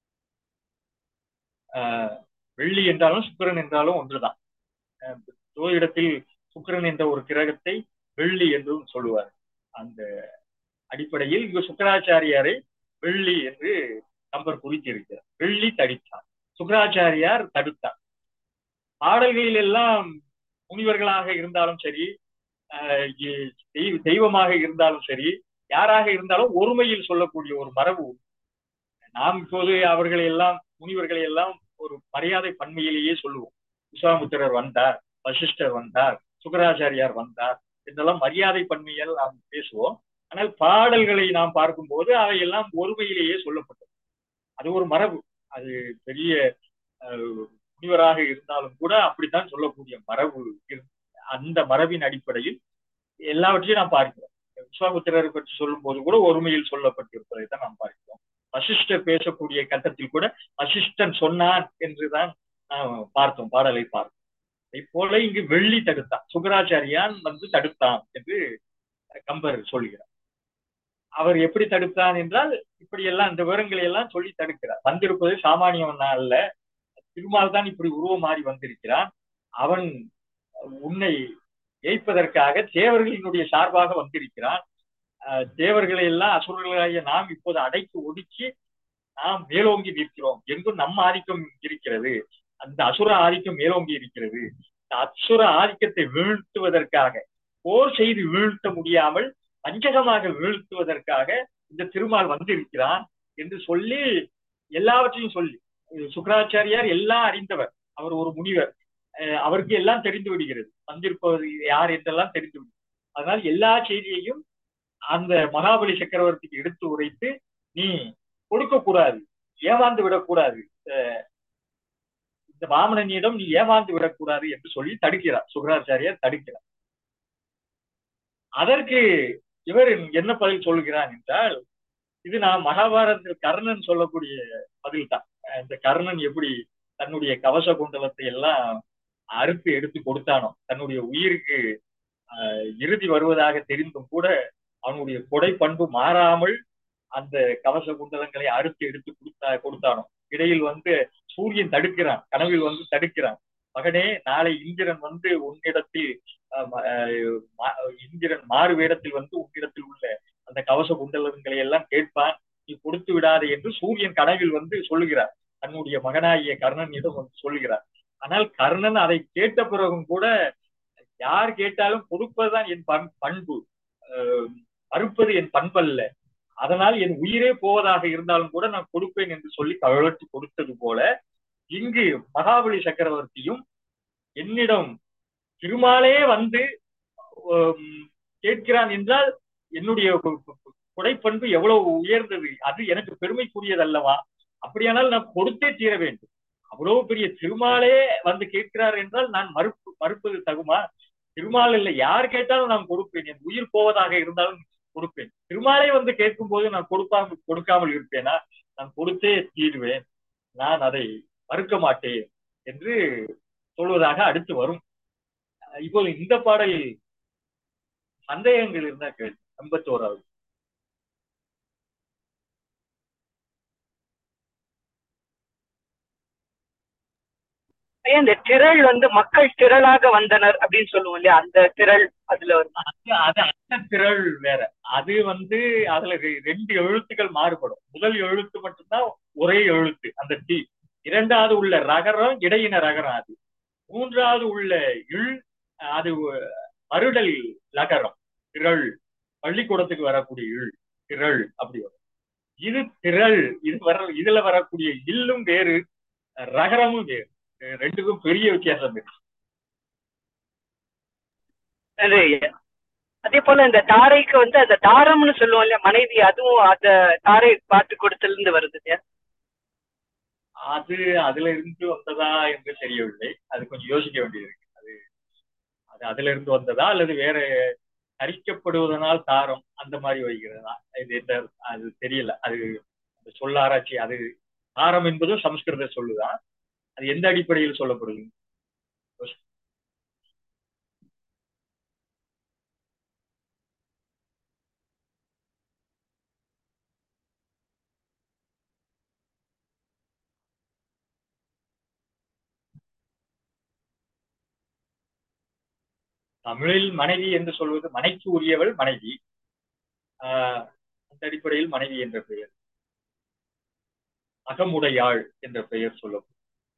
ஆஹ் வெள்ளி என்றாலும் சுக்கிரன் என்றாலும் ஒன்றுதான் ஆஹ் ஜோதிடத்தில் சுக்கிரன் என்ற ஒரு கிரகத்தை வெள்ளி என்றும் சொல்லுவார் அந்த அடிப்படையில் இங்கு சுக்கராச்சாரியாரை வெள்ளி என்று கம்பர் குறித்திருக்கிறார் வெள்ளி தடித்தார் சுக்கராச்சாரியார் தடுத்தார் பாடல்களில் எல்லாம் முனிவர்களாக இருந்தாலும் சரி ஆஹ் இ- தெய்வ- தெய்வமாக இருந்தாலும் சரி யாராக இருந்தாலும் ஒருமையில் சொல்லக்கூடிய ஒரு மரபு உண்டு. நாம் இப்போது அவர்களை எல்லாம் முனிவர்களை எல்லாம் ஒரு மரியாதை பன்மையிலேயே சொல்லுவோம் விஸ்வாமுத்திரர் வந்தார் வசிஷ்டர் வந்தார் சுக்கராச்சாரியார் வந்தார் என்றெல்லாம் மரியாதை பன்மையால் நாம் பேசுவோம் ஆனால் பாடல்களை நாம் பார்க்கும்போது அவையெல்லாம் ஒருமையிலேயே சொல்லப்பட்டது அது ஒரு மரபு அது பெரிய அஹ், முனிவராக இருந்தாலும் கூட அப்படித்தான் சொல்லக்கூடிய மரபு இருக்கு. அந்த மரபின் அடிப்படையில் எல்லாவற்றையும் நாம் பார்க்கிறோம் விஸ்வாமுத்திரரை பற்றி சொல்லும் போது கூட ஒருமையில் சொல்லப்பட்டிருப்பதை தான் நாம் பார்க்கிறோம் வசிஷ்டர் பேசக்கூடிய கட்டத்தில் கூட வசிஷ்டன் சொன்னான் என்றுதான் நாம் பார்த்தோம் பாடலை பார்த்தோம் அதை போல இங்கு வெள்ளி தடுத்தான் சுகராச்சாரியான் வந்து தடுத்தான் என்று கம்பர் சொல்கிறார் அவர் எப்படி தடுத்தான் என்றால் இப்படியெல்லாம் இந்த விவரங்களை எல்லாம் சொல்லி தடுக்கிறார் வந்திருப்பது சாமானியவன் அல்ல திருமால் தான் இப்படி உருவம் மாறி வந்திருக்கிறான் அவன் உன்னை ஏய்ப்பதற்காக தேவர்களினுடைய சார்பாக வந்திருக்கிறான் அஹ் தேவர்களை எல்லாம் அசுரர்களாகிய நாம் இப்போது அடைத்து ஒடுக்கி நாம் மேலோங்கி நிற்கிறோம் எங்கும் நம்ம ஆதிக்கம் இருக்கிறது அந்த அசுர ஆதிக்கம் மேலோங்கி இருக்கிறது இந்த அசுர ஆதிக்கத்தை வீழ்த்துவதற்காக போர் செய்து வீழ்த்த முடியாமல் பஞ்சகமாக வீழ்த்துவதற்காக இந்த திருமால் வந்திருக்கிறான் என்று சொல்லி எல்லாவற்றையும் சொல்லி சுக்கராச்சாரியார் எல்லாம் அறிந்தவர் அவர் ஒரு முனிவர் அஹ் அவருக்கு எல்லாம் தெரிந்து விடுகிறது வந்திருப்பவர் யார் என்றெல்லாம் தெரிந்து விடுகிறது அதனால் எல்லா செய்தியையும் அந்த மகாபலி சக்கரவர்த்திக்கு எடுத்து உரைத்து நீ கொடுக்க கூடாது ஏமாந்து விடக்கூடாது அஹ் இந்த வாமனனிடம் நீ ஏமாந்து விடக்கூடாது என்று சொல்லி தடுக்கிறார் சுக்கராச்சாரியார் தடுக்கிறார் அதற்கு இவர் என்ன பதில் சொல்கிறான் என்றால் இது நான் மகாபாரதத்தில் கர்ணன் சொல்லக்கூடிய பதில் தான் இந்த கர்ணன் எப்படி தன்னுடைய கவச குண்டலத்தை எல்லாம் அறுத்து எடுத்து கொடுத்தானோ தன்னுடைய உயிருக்கு ஆஹ் இறுதி வருவதாக தெரிந்தும் கூட அவனுடைய கொடை பண்பு மாறாமல் அந்த கவச குண்டலங்களை அறுத்து எடுத்து கொடுத்தா கொடுத்தானோ இடையில் வந்து சூரியன் தடுக்கிறான் கனவில் வந்து தடுக்கிறான் மகனே நாளை இந்திரன் வந்து உன்னிடத்தில் இந்திரன் மாறு வேடத்தில் வந்து உன்னிடத்தில் உள்ள அந்த கவச குண்டலங்களை எல்லாம் கேட்பான் நீ கொடுத்து விடாதே என்று சூரியன் கனவில் வந்து சொல்லுகிறார் தன்னுடைய மகனாகிய கர்ணனிடம் வந்து சொல்லுகிறார் ஆனால் கர்ணன் அதை கேட்ட பிறகும் கூட யார் கேட்டாலும் கொடுப்பதுதான் என் பண்பு மறுப்பது என் பண்பல்ல அதனால் என் உயிரே போவதாக இருந்தாலும் கூட நான் கொடுப்பேன் என்று சொல்லி கழட்டு கொடுத்தது போல இங்கு மகாபலி சக்கரவர்த்தியும் என்னிடம் திருமாலே வந்து கேட்கிறான் என்றால் என்னுடைய குடைப்பண்பு எவ்வளவு உயர்ந்தது அது எனக்கு பெருமைக்குரியதல்லவா அப்படியானால் நான் கொடுத்தே தீர வேண்டும் அவ்வளவு பெரிய திருமாலே வந்து கேட்கிறார் என்றால் நான் மறுப்பு மறுப்பது தகுமா திருமால் இல்லை யார் கேட்டாலும் நான் கொடுப்பேன் என் உயிர் போவதாக இருந்தாலும் கொடுப்பேன் திருமாலே வந்து கேட்கும் போது நான் கொடுக்காமல் கொடுக்காமல் இருப்பேனா நான் கொடுத்தே தீருவேன் நான் அதை மறுக்க மாட்டேன் என்று சொல்வதாக அடுத்து வரும் இப்போது இந்த பாடலில் சந்தேகங்கள் இருந்தா கேள்வி ஐம்பத்தோராவது இந்த திரள் வந்து மக்கள் திரளாக வந்தனர் அப்படின்னு சொல்லுவோம் இல்லையா அந்த திரள் அதுல வரும் அது அந்த திரள் வேற அது வந்து அதுல ரெண்டு எழுத்துக்கள் மாறுபடும் முதல் எழுத்து மட்டும்தான் ஒரே எழுத்து அந்த டி இரண்டாவது உள்ள ரகரம் இடையின ரகரம் அது மூன்றாவது உள்ள இழ் அது மறுடல் லகரம் திரள் பள்ளிக்கூடத்துக்கு வரக்கூடிய இழ் திரள் அப்படி வரும் இது திரள் இது வர இதுல வரக்கூடிய இல்லும் வேறு ரகரமும் வேறு ரெண்டுக்கும் பெரிய வித்தியாசம் இருக்கு அதே போல இந்த தாரைக்கு வந்து அந்த தாரம்னு சொல்லுவோம் இல்லையா மனைவி அதுவும் அந்த தாரை பாட்டு கொடுத்துல இருந்து வருது இல்லையா அது அதுல இருந்து வந்ததா என்று தெரியவில்லை அது கொஞ்சம் யோசிக்க வேண்டியிருக்கு அது அது அதுல இருந்து வந்ததா அல்லது வேற கரிக்கப்படுவதனால் தாரம் அந்த மாதிரி வைக்கிறதா இது என்ன அது தெரியல அது சொல்லாராய்ச்சி அது தாரம் என்பதும் சமஸ்கிருத சொல்லுதான் அது எந்த அடிப்படையில் சொல்லப்படுது தமிழில் மனைவி என்று சொல்வது மனைக்கு உரியவள் மனைவி ஆஹ் அந்த அடிப்படையில் மனைவி என்ற பெயர் அகமுடையாள் என்ற பெயர் சொல்லப்படும்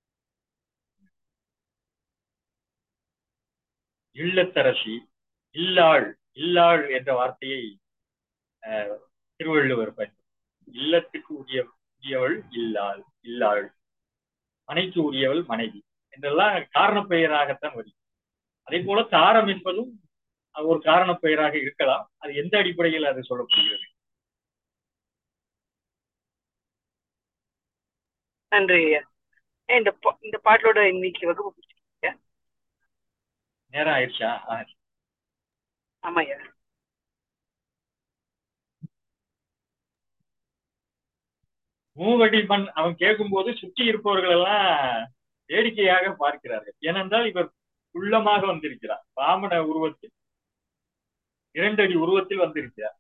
இல்லத்தரசி இல்லாள் இல்லாள் என்ற வார்த்தையை திருவள்ளுவர் பயன்படுத்தும் இல்லத்துக்கு உரிய உரியவள் இல்லாள் இல்லாள் மனைக்கு உரியவள் மனைவி என்றெல்லாம் காரண பெயராகத்தான் வருகிறது அதே போல தாரம் என்பதும் ஒரு காரண பெயராக இருக்கலாம் அது எந்த அடிப்படையில் அது சொல்லப்படுகிறது நன்றி இந்த இந்த பாட்டோட இன்னைக்கு வகுப்பு நேரம் ஆயிடுச்சா ஆமாய்யா மூவடி மண் அவன் கேட்கும்போது சுற்றி இருப்பவர்கள் எல்லாம் வேடிக்கையாக பார்க்கிறார்கள் ஏனென்றால் இவர் உள்ளமாக வந்திருக்கிறார் வாமன உருவத்தில் இரண்டடி உருவத்தில் வந்திருக்கிறார்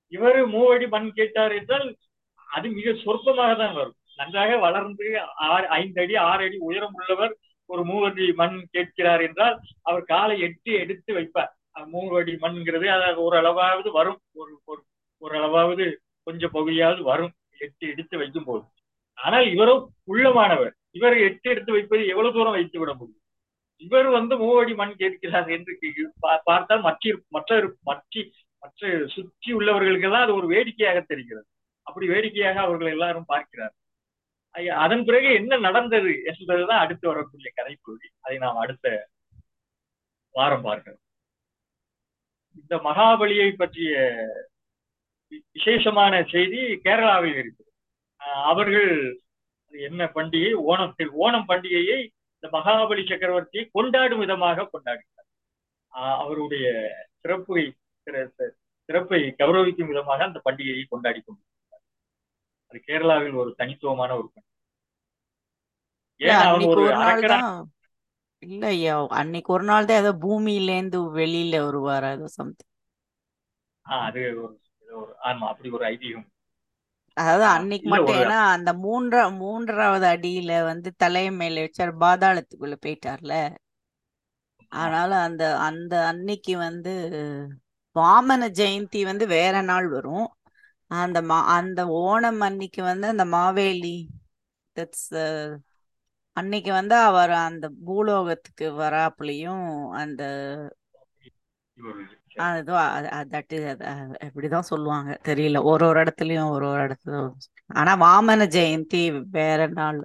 இவர் மூவடி மண் கேட்டார் என்றால் அது மிக சொற்பமாக தான் வரும் நன்றாக வளர்ந்து ஆறு ஐந்து அடி ஆறு அடி உயரம் உள்ளவர் ஒரு மூவடி மண் கேட்கிறார் என்றால் அவர் காலை எட்டு எடுத்து வைப்பார் அஹ் மூவடி மண்ங்கிறது அது ஓரளவாவது வரும் ஒரு ஒரு ஓரளவாவது கொஞ்சம் பகுதியாவது வரும் எட்டு எடுத்து வைக்கும் போது ஆனால் இவரோ உள்ளமானவர் இவர் எட்டு எடுத்து வைப்பது எவ்வளவு தூரம் வைத்து விட முடியும் இவர் வந்து மூவடி மண் கேட்கிறார் என்று கே- பா- பார்த்தால் மற்ற மற்ற மற்ற மற்ற சுற்றி உள்ளவர்களுக்கெல்லாம் அது ஒரு வேடிக்கையாக தெரிகிறது அப்படி வேடிக்கையாக அவர்கள் எல்லாரும் பார்க்கிறார் ஐயா, அதன் பிறகு என்ன நடந்தது என்பதுதான் அடுத்து வரக்கூடிய கதைப்பகுதி அதை நாம் அடுத்த வாரம் பார்க்கிறோம் இந்த மகாபலியை பற்றிய வி- விசேஷமான செய்தி கேரளாவில் இருக்குது அஹ் அவர்கள் அது என்ன பண்டிகை ஓணத்தில் ஓணம் பண்டிகையை இந்த மகாபலி சக்கரவர்த்தியை கொண்டாடும் விதமாக கொண்டாடுகிறார் அஹ் அவருடைய சிறப்பை சிற- சிறப்பை கௌரவிக்கும் விதமாக அந்த பண்டிகையை கொண்டாடி கொண்டிருக்கிறார் அது கேரளாவில் ஒரு தனித்துவமான ஒரு பண்டிகை இல்ல ஏன் அவர் அன்னைக்கு ஒரு ஒரு நாள் அரக்கரா தான் இல்ல ஐயா அன்னைக்கு ஒரு நாள் தான் ஏதோ பூமியில இருந்து வெளியில வருவார் ஏதோ சம்திங் ஆஹ் அது ஒரு ஏதோ ஒரு ஆமா அப்படி ஒரு ஐதீகம் அதாவது ஆஹ் அன்னைக்கு இல்ல மட்டும் ஒரு ஏன்னா அந்த மூன்றா மூன்றாவது அடியில வந்து தலை மேல வச்சார் பாதாளத்துக்குள்ள போயிட்டார்ல ஆமா அதனால அந்த அந்த அன்னைக்கு வந்து வாமன ஜெயந்தி வந்து வேற நாள் வரும் அந்த மா அந்த ஓணம் அன்னைக்கு வந்து அந்த மாவேலி தட்ஸ் அன்னைக்கு வந்து அவர் அந்த பூலோகத்துக்கு வராப்புலையும் அந்த ஒரு சரி அது தட்டு இப்படிதான் சொல்லுவாங்க தெரியல ஒரு ஒரு இடத்துலயும் ஒரு ஒரு இடத்துல ஆனா வாமன ஜெயந்தி வேற நாள்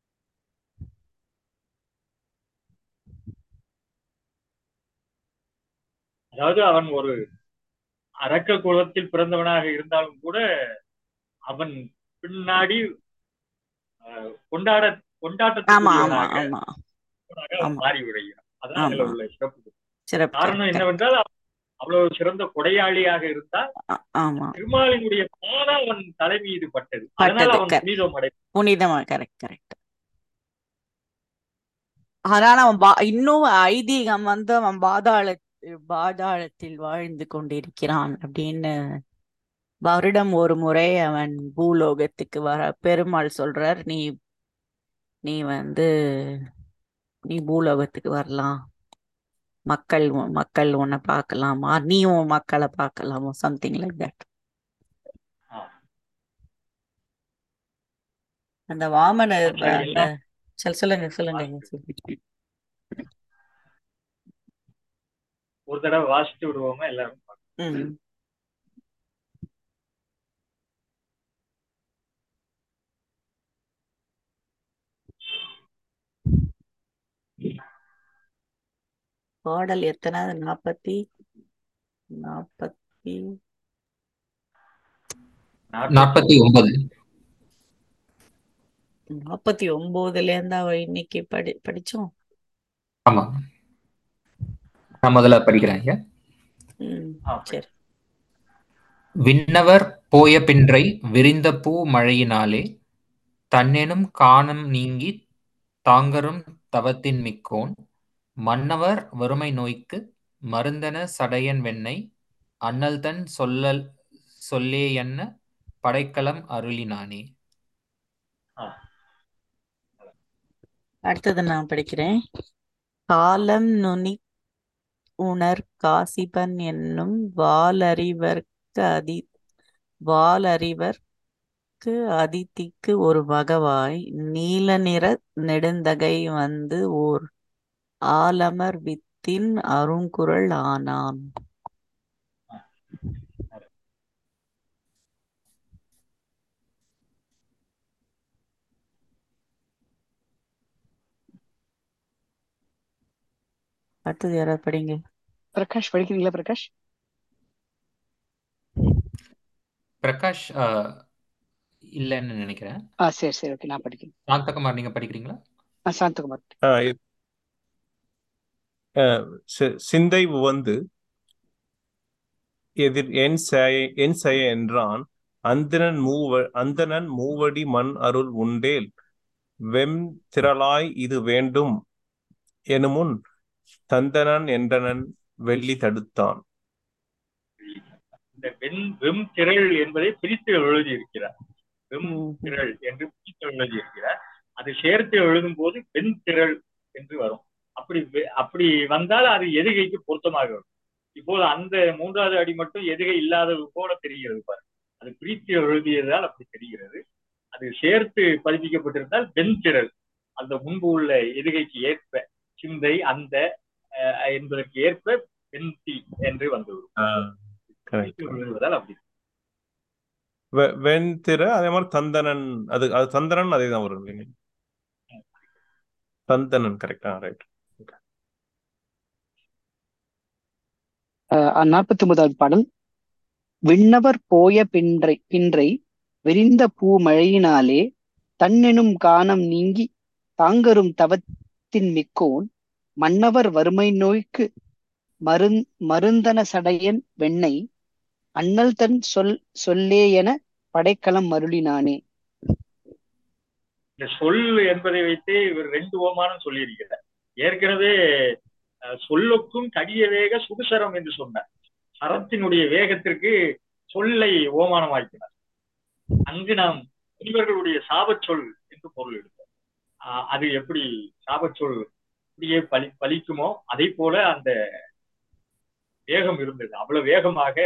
அதாவது அவன் ஒரு அரக்க குலத்தில் பிறந்தவனாக இருந்தாலும் கூட அவன் பின்னாடி அஹ், கொண்டாட ஆமா ஆமா கொண்டாட்டத்துக்குரியவனாக ஆமா அவன் ஆமா மாறி விடுகிறான் அதான் அதுல ஆமா உள்ள சிறப்பு சிறப்பு காரணம் கரெக்ட் என்னவென்றால் அவன் அவ்வளவு சிறந்த கொடையாளியாக இருந்தால் ஆமா திருமாலினுடைய பாதம் அவன் தலை மீது பட்டது அதனால பட்டது அவன் கரெக்ட் புனிதம் அடை புனிதமா கரெக்ட் கரெக்ட் அதனால அவன் பா இன்னும் ஐதீகம் வந்து அவன் பாதாள பாதாளத்தில் வாழ்ந்து கொண்டிருக்கிறான் அப்படின்னு வருடம் ஒரு முறை அவன் பூலோகத்துக்கு வர பெருமாள் சொல்றார் நீ நீ வந்து நீ பூலோகத்துக்கு வரலாம் மக்கள் உன்- மக்கள் உன்னை பார்க்கலாமா நீ உன் மக்களை பார்க்கலாமா சம்திங் லைக் தட் ஆஹ் அந்த வாமன மற்ற அந்த எல்லாம் சொல் சொல்லுங்க சொல்லுங்க வாசித்து சொல்லுங்க ஒரு தடவை வாசித்து விடுவோமா எல்லாரும் ம் பாடல் எத்தனாவது நாற்பத்தி நாற்பத்தி நாற்பத்தி நாற்பத்தி ஒன்பது நாற்பத்தி ஒன்பதுல இருந்து அவ இன்னைக்கு படி படிச்சோம் ஆமா நான் முதல்ல படிக்கிறேன் ஐயா ம் ஆஹ் படி. சரி விண்ணவர் போய பின்றை விரிந்த பூ மழையினாலே தன்னெனும் காணம் நீங்கி தாங்கரும் தவத்தின் மிக்கோன் மன்னவர் வறுமை நோய்க்கு மருந்தென சடையன் வெண்ணெய் அண்ணல் தன் சொல்லல் சொல்லேயன்ன படைக்கலம் அருளினானே ஆஹ் அடுத்தது நான் படிக்கிறேன் காலம் நுனி உணர் காசிபன் என்னும் வாலறிவர்க்கு அதி வாலறிவர்க்கு அதித்திக்கு ஒரு வகவாய் நீல நிற நெடுந்தகை வந்து ஓர் ஆலமர் வித்தின் அருங்குரல் ஆனான் ஆஹ் அடுத்தது யாராவது படிங்க பிரகாஷ் படிக்கிறீங்களா பிரகாஷ் பிரகாஷ் அஹ், இல்லைன்னு நினைக்கிறேன் ஆ சரி சரி ஓகே நான் படிக்கிறேன் சாந்தகுமார் நீங்க படிக்கிறீங்களா ஆ சாந்தகுமார் ஆ, இ- ஆ, சி- சிந்தை உவந்து எதிர் என் செய என் செய என்றான் அந்தணன் மூவ அந்தணன் மூவடி மண் அருள் உண்டேல் வெம் திரளாய் இது வேண்டும் எனுமுன் தந்தனன் என்றனன் வெள்ளி தடுத்தான் இந்த இந்த வெண் வெம் திரள் என்பதை பிரித்து எழுதியிருக்கிறார் வெம் ம், ம். திரள் என்று பிரித்து எழுதியிருக்கிறார் அது சேர்த்து எழுதும் போது வெண் திரள் என்று வரும் அப்படி வெ- அப்படி வந்தால் அது எதுகைக்கு பொருத்தமாக வரும் இப்போது அந்த மூன்றாவது அடி மட்டும் எதுகை இல்லாதது போல தெரிகிறது பாரு அது பிரித்து எழுதியதால் அப்படி தெரிகிறது அது சேர்த்து பதிப்பிக்கப்பட்டிருந்தால் வெண்திரள் அந்த முன்பு உள்ள எதுகைக்கு ஏற்ப சிந்தை அந்த அஹ், என்பதற்கு ஏற்ப வெண்தி என்று வந்துவிடும் கரெக்ட் பிரித்து எழுதுவதால் அப்படி வெண்திர அதே மாதிரி தந்தனன் அது அது தந்தனன் அதே தான் வரும் இல்லைங்க தந்தனன் கரெக்டா ரைட் நாற்பத்தி ஒன்பதாவது பாடல் விண்ணவர் போய பின்றை பின்றை விரிந்த பூ மழையினாலே தன்னெனும் கானம் நீங்கி தாங்கரும் தவத்தின் மிக்கோன் மன்னவர் வறுமை நோய்க்கு மருந் மருந்தன சடையன் வெண்ணெய் அண்ணல் தன் சொல் சொல்லே என படைக்கலம் மருளினானே இந்த சொல் என்பதை வைத்து இவர் ரெண்டு ஓமானம் சொல்லியிருக்கிறார் ஏற்கனவே அஹ், சொல்லுக்கும் கடிய வேக சுடுசரம் என்று சொன்னார் சரத்தினுடைய வேகத்திற்கு சொல்லை ஓமானமாக்கினார் அங்கு நாம் முனிவர்களுடைய சாபச் சொல் என்று பொருள் எடுத்தோம் ஆஹ் அது எப்படி சாபச் சொல் அப்படியே பலி பலிக்குமோ அதே போல அந்த வேகம் இருந்தது அவ்வளவு வேகமாக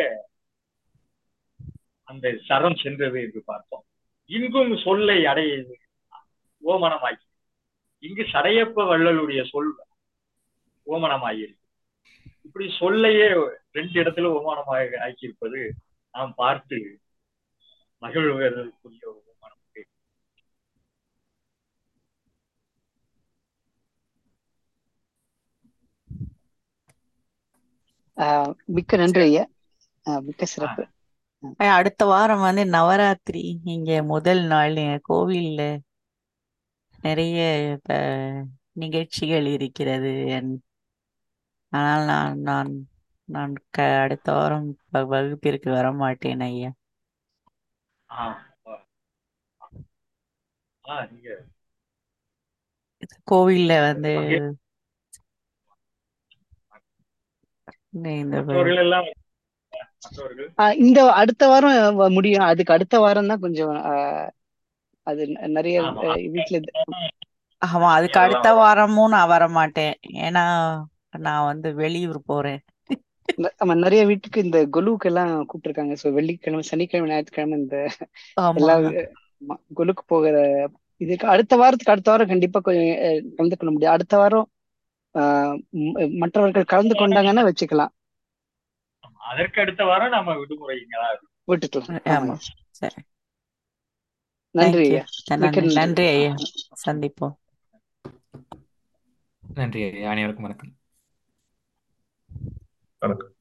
அந்த சரம் சென்றது என்று பார்த்தோம் இங்கும் சொல்லை அடைய ஓமனமாகி இங்கு சடையப்ப வள்ளலுடைய சொல் ஓமனமாகியிருக்கு இப்படி சொல்லையே ரெண்டு இடத்துல ஓமானமாக ஆக்கியிருப்பது நாம் பார்த்து மகிழ்வதற்குரிய ஒரு ஓமானம் ஆஹ் மிக்க நன்றி ஐயா ஆஹ் மிக்க சிறப்பு ஐயா, அடுத்த வாரம் வந்து நவராத்திரி இங்க முதல் நாள் எங்க கோவில்ல நிறைய அஹ், நிகழ்ச்சிகள் இருக்கிறது என்- ஆனால் நான் நான் நான் க அடுத்த வாரம் வ- வகுப்பிற்கு வர மாட்டேன் ஐயா ஆ ஆ நீங்க கோவில்ல வந்து பங்கே- இந்த மற்றவர்கள் எல்லாம் மற்றவர்கள் ஆஹ் இந்த அடுத்த வாரம் வ- முடியும் அதுக்கு அடுத்த வாரம் தான் கொஞ்சம் ஆஹ் அது ந- நிறைய ஆமா ஆஹ் வீட்டுல இது- ஆமா அதுக்கு அதெல்லாம் அடுத்த வரும் வாரமும் நான் வர மாட்டேன் ஏன்னா நான் வந்து வெளியூர் போறேன் ந- ஆமா நிறைய வீட்டுக்கு இந்த கொலுவுக்கு எல்லாம் கூப்பிட்டுருக்காங்க ஸோ வெள்ளிக்கிழமை சனிக்கிழமை ஞாயிற்றுக்கிழமை இந்த ஆமா எல்லா ஆமா, கொலுக்கு போகிற இதுக்கு அடுத்த வாரத்துக்கு அடுத்த வாரம் கண்டிப்பா கொஞ்சம் அஹ், கலந்து கொள்ள முடியும் அடுத்த வாரம் ஆஹ் ம- மற்றவர்கள் கலந்து கொண்டாங்கன்னா வச்சுக்கலாம் அதற்கு அடுத்த வாரம் நம்ம விடுமுறைங்களா இருக்கும் விட்டுக்கலாம் ஆமா ஆமாங்க சரி நன்றி தேங்க்யூ ஐயா மிக்க நன்றி நன்றி நன்றி ஐயா சந்திப்போம் நன்றி ஐயா அனைவருக்கும் வணக்கம் வணக்கம்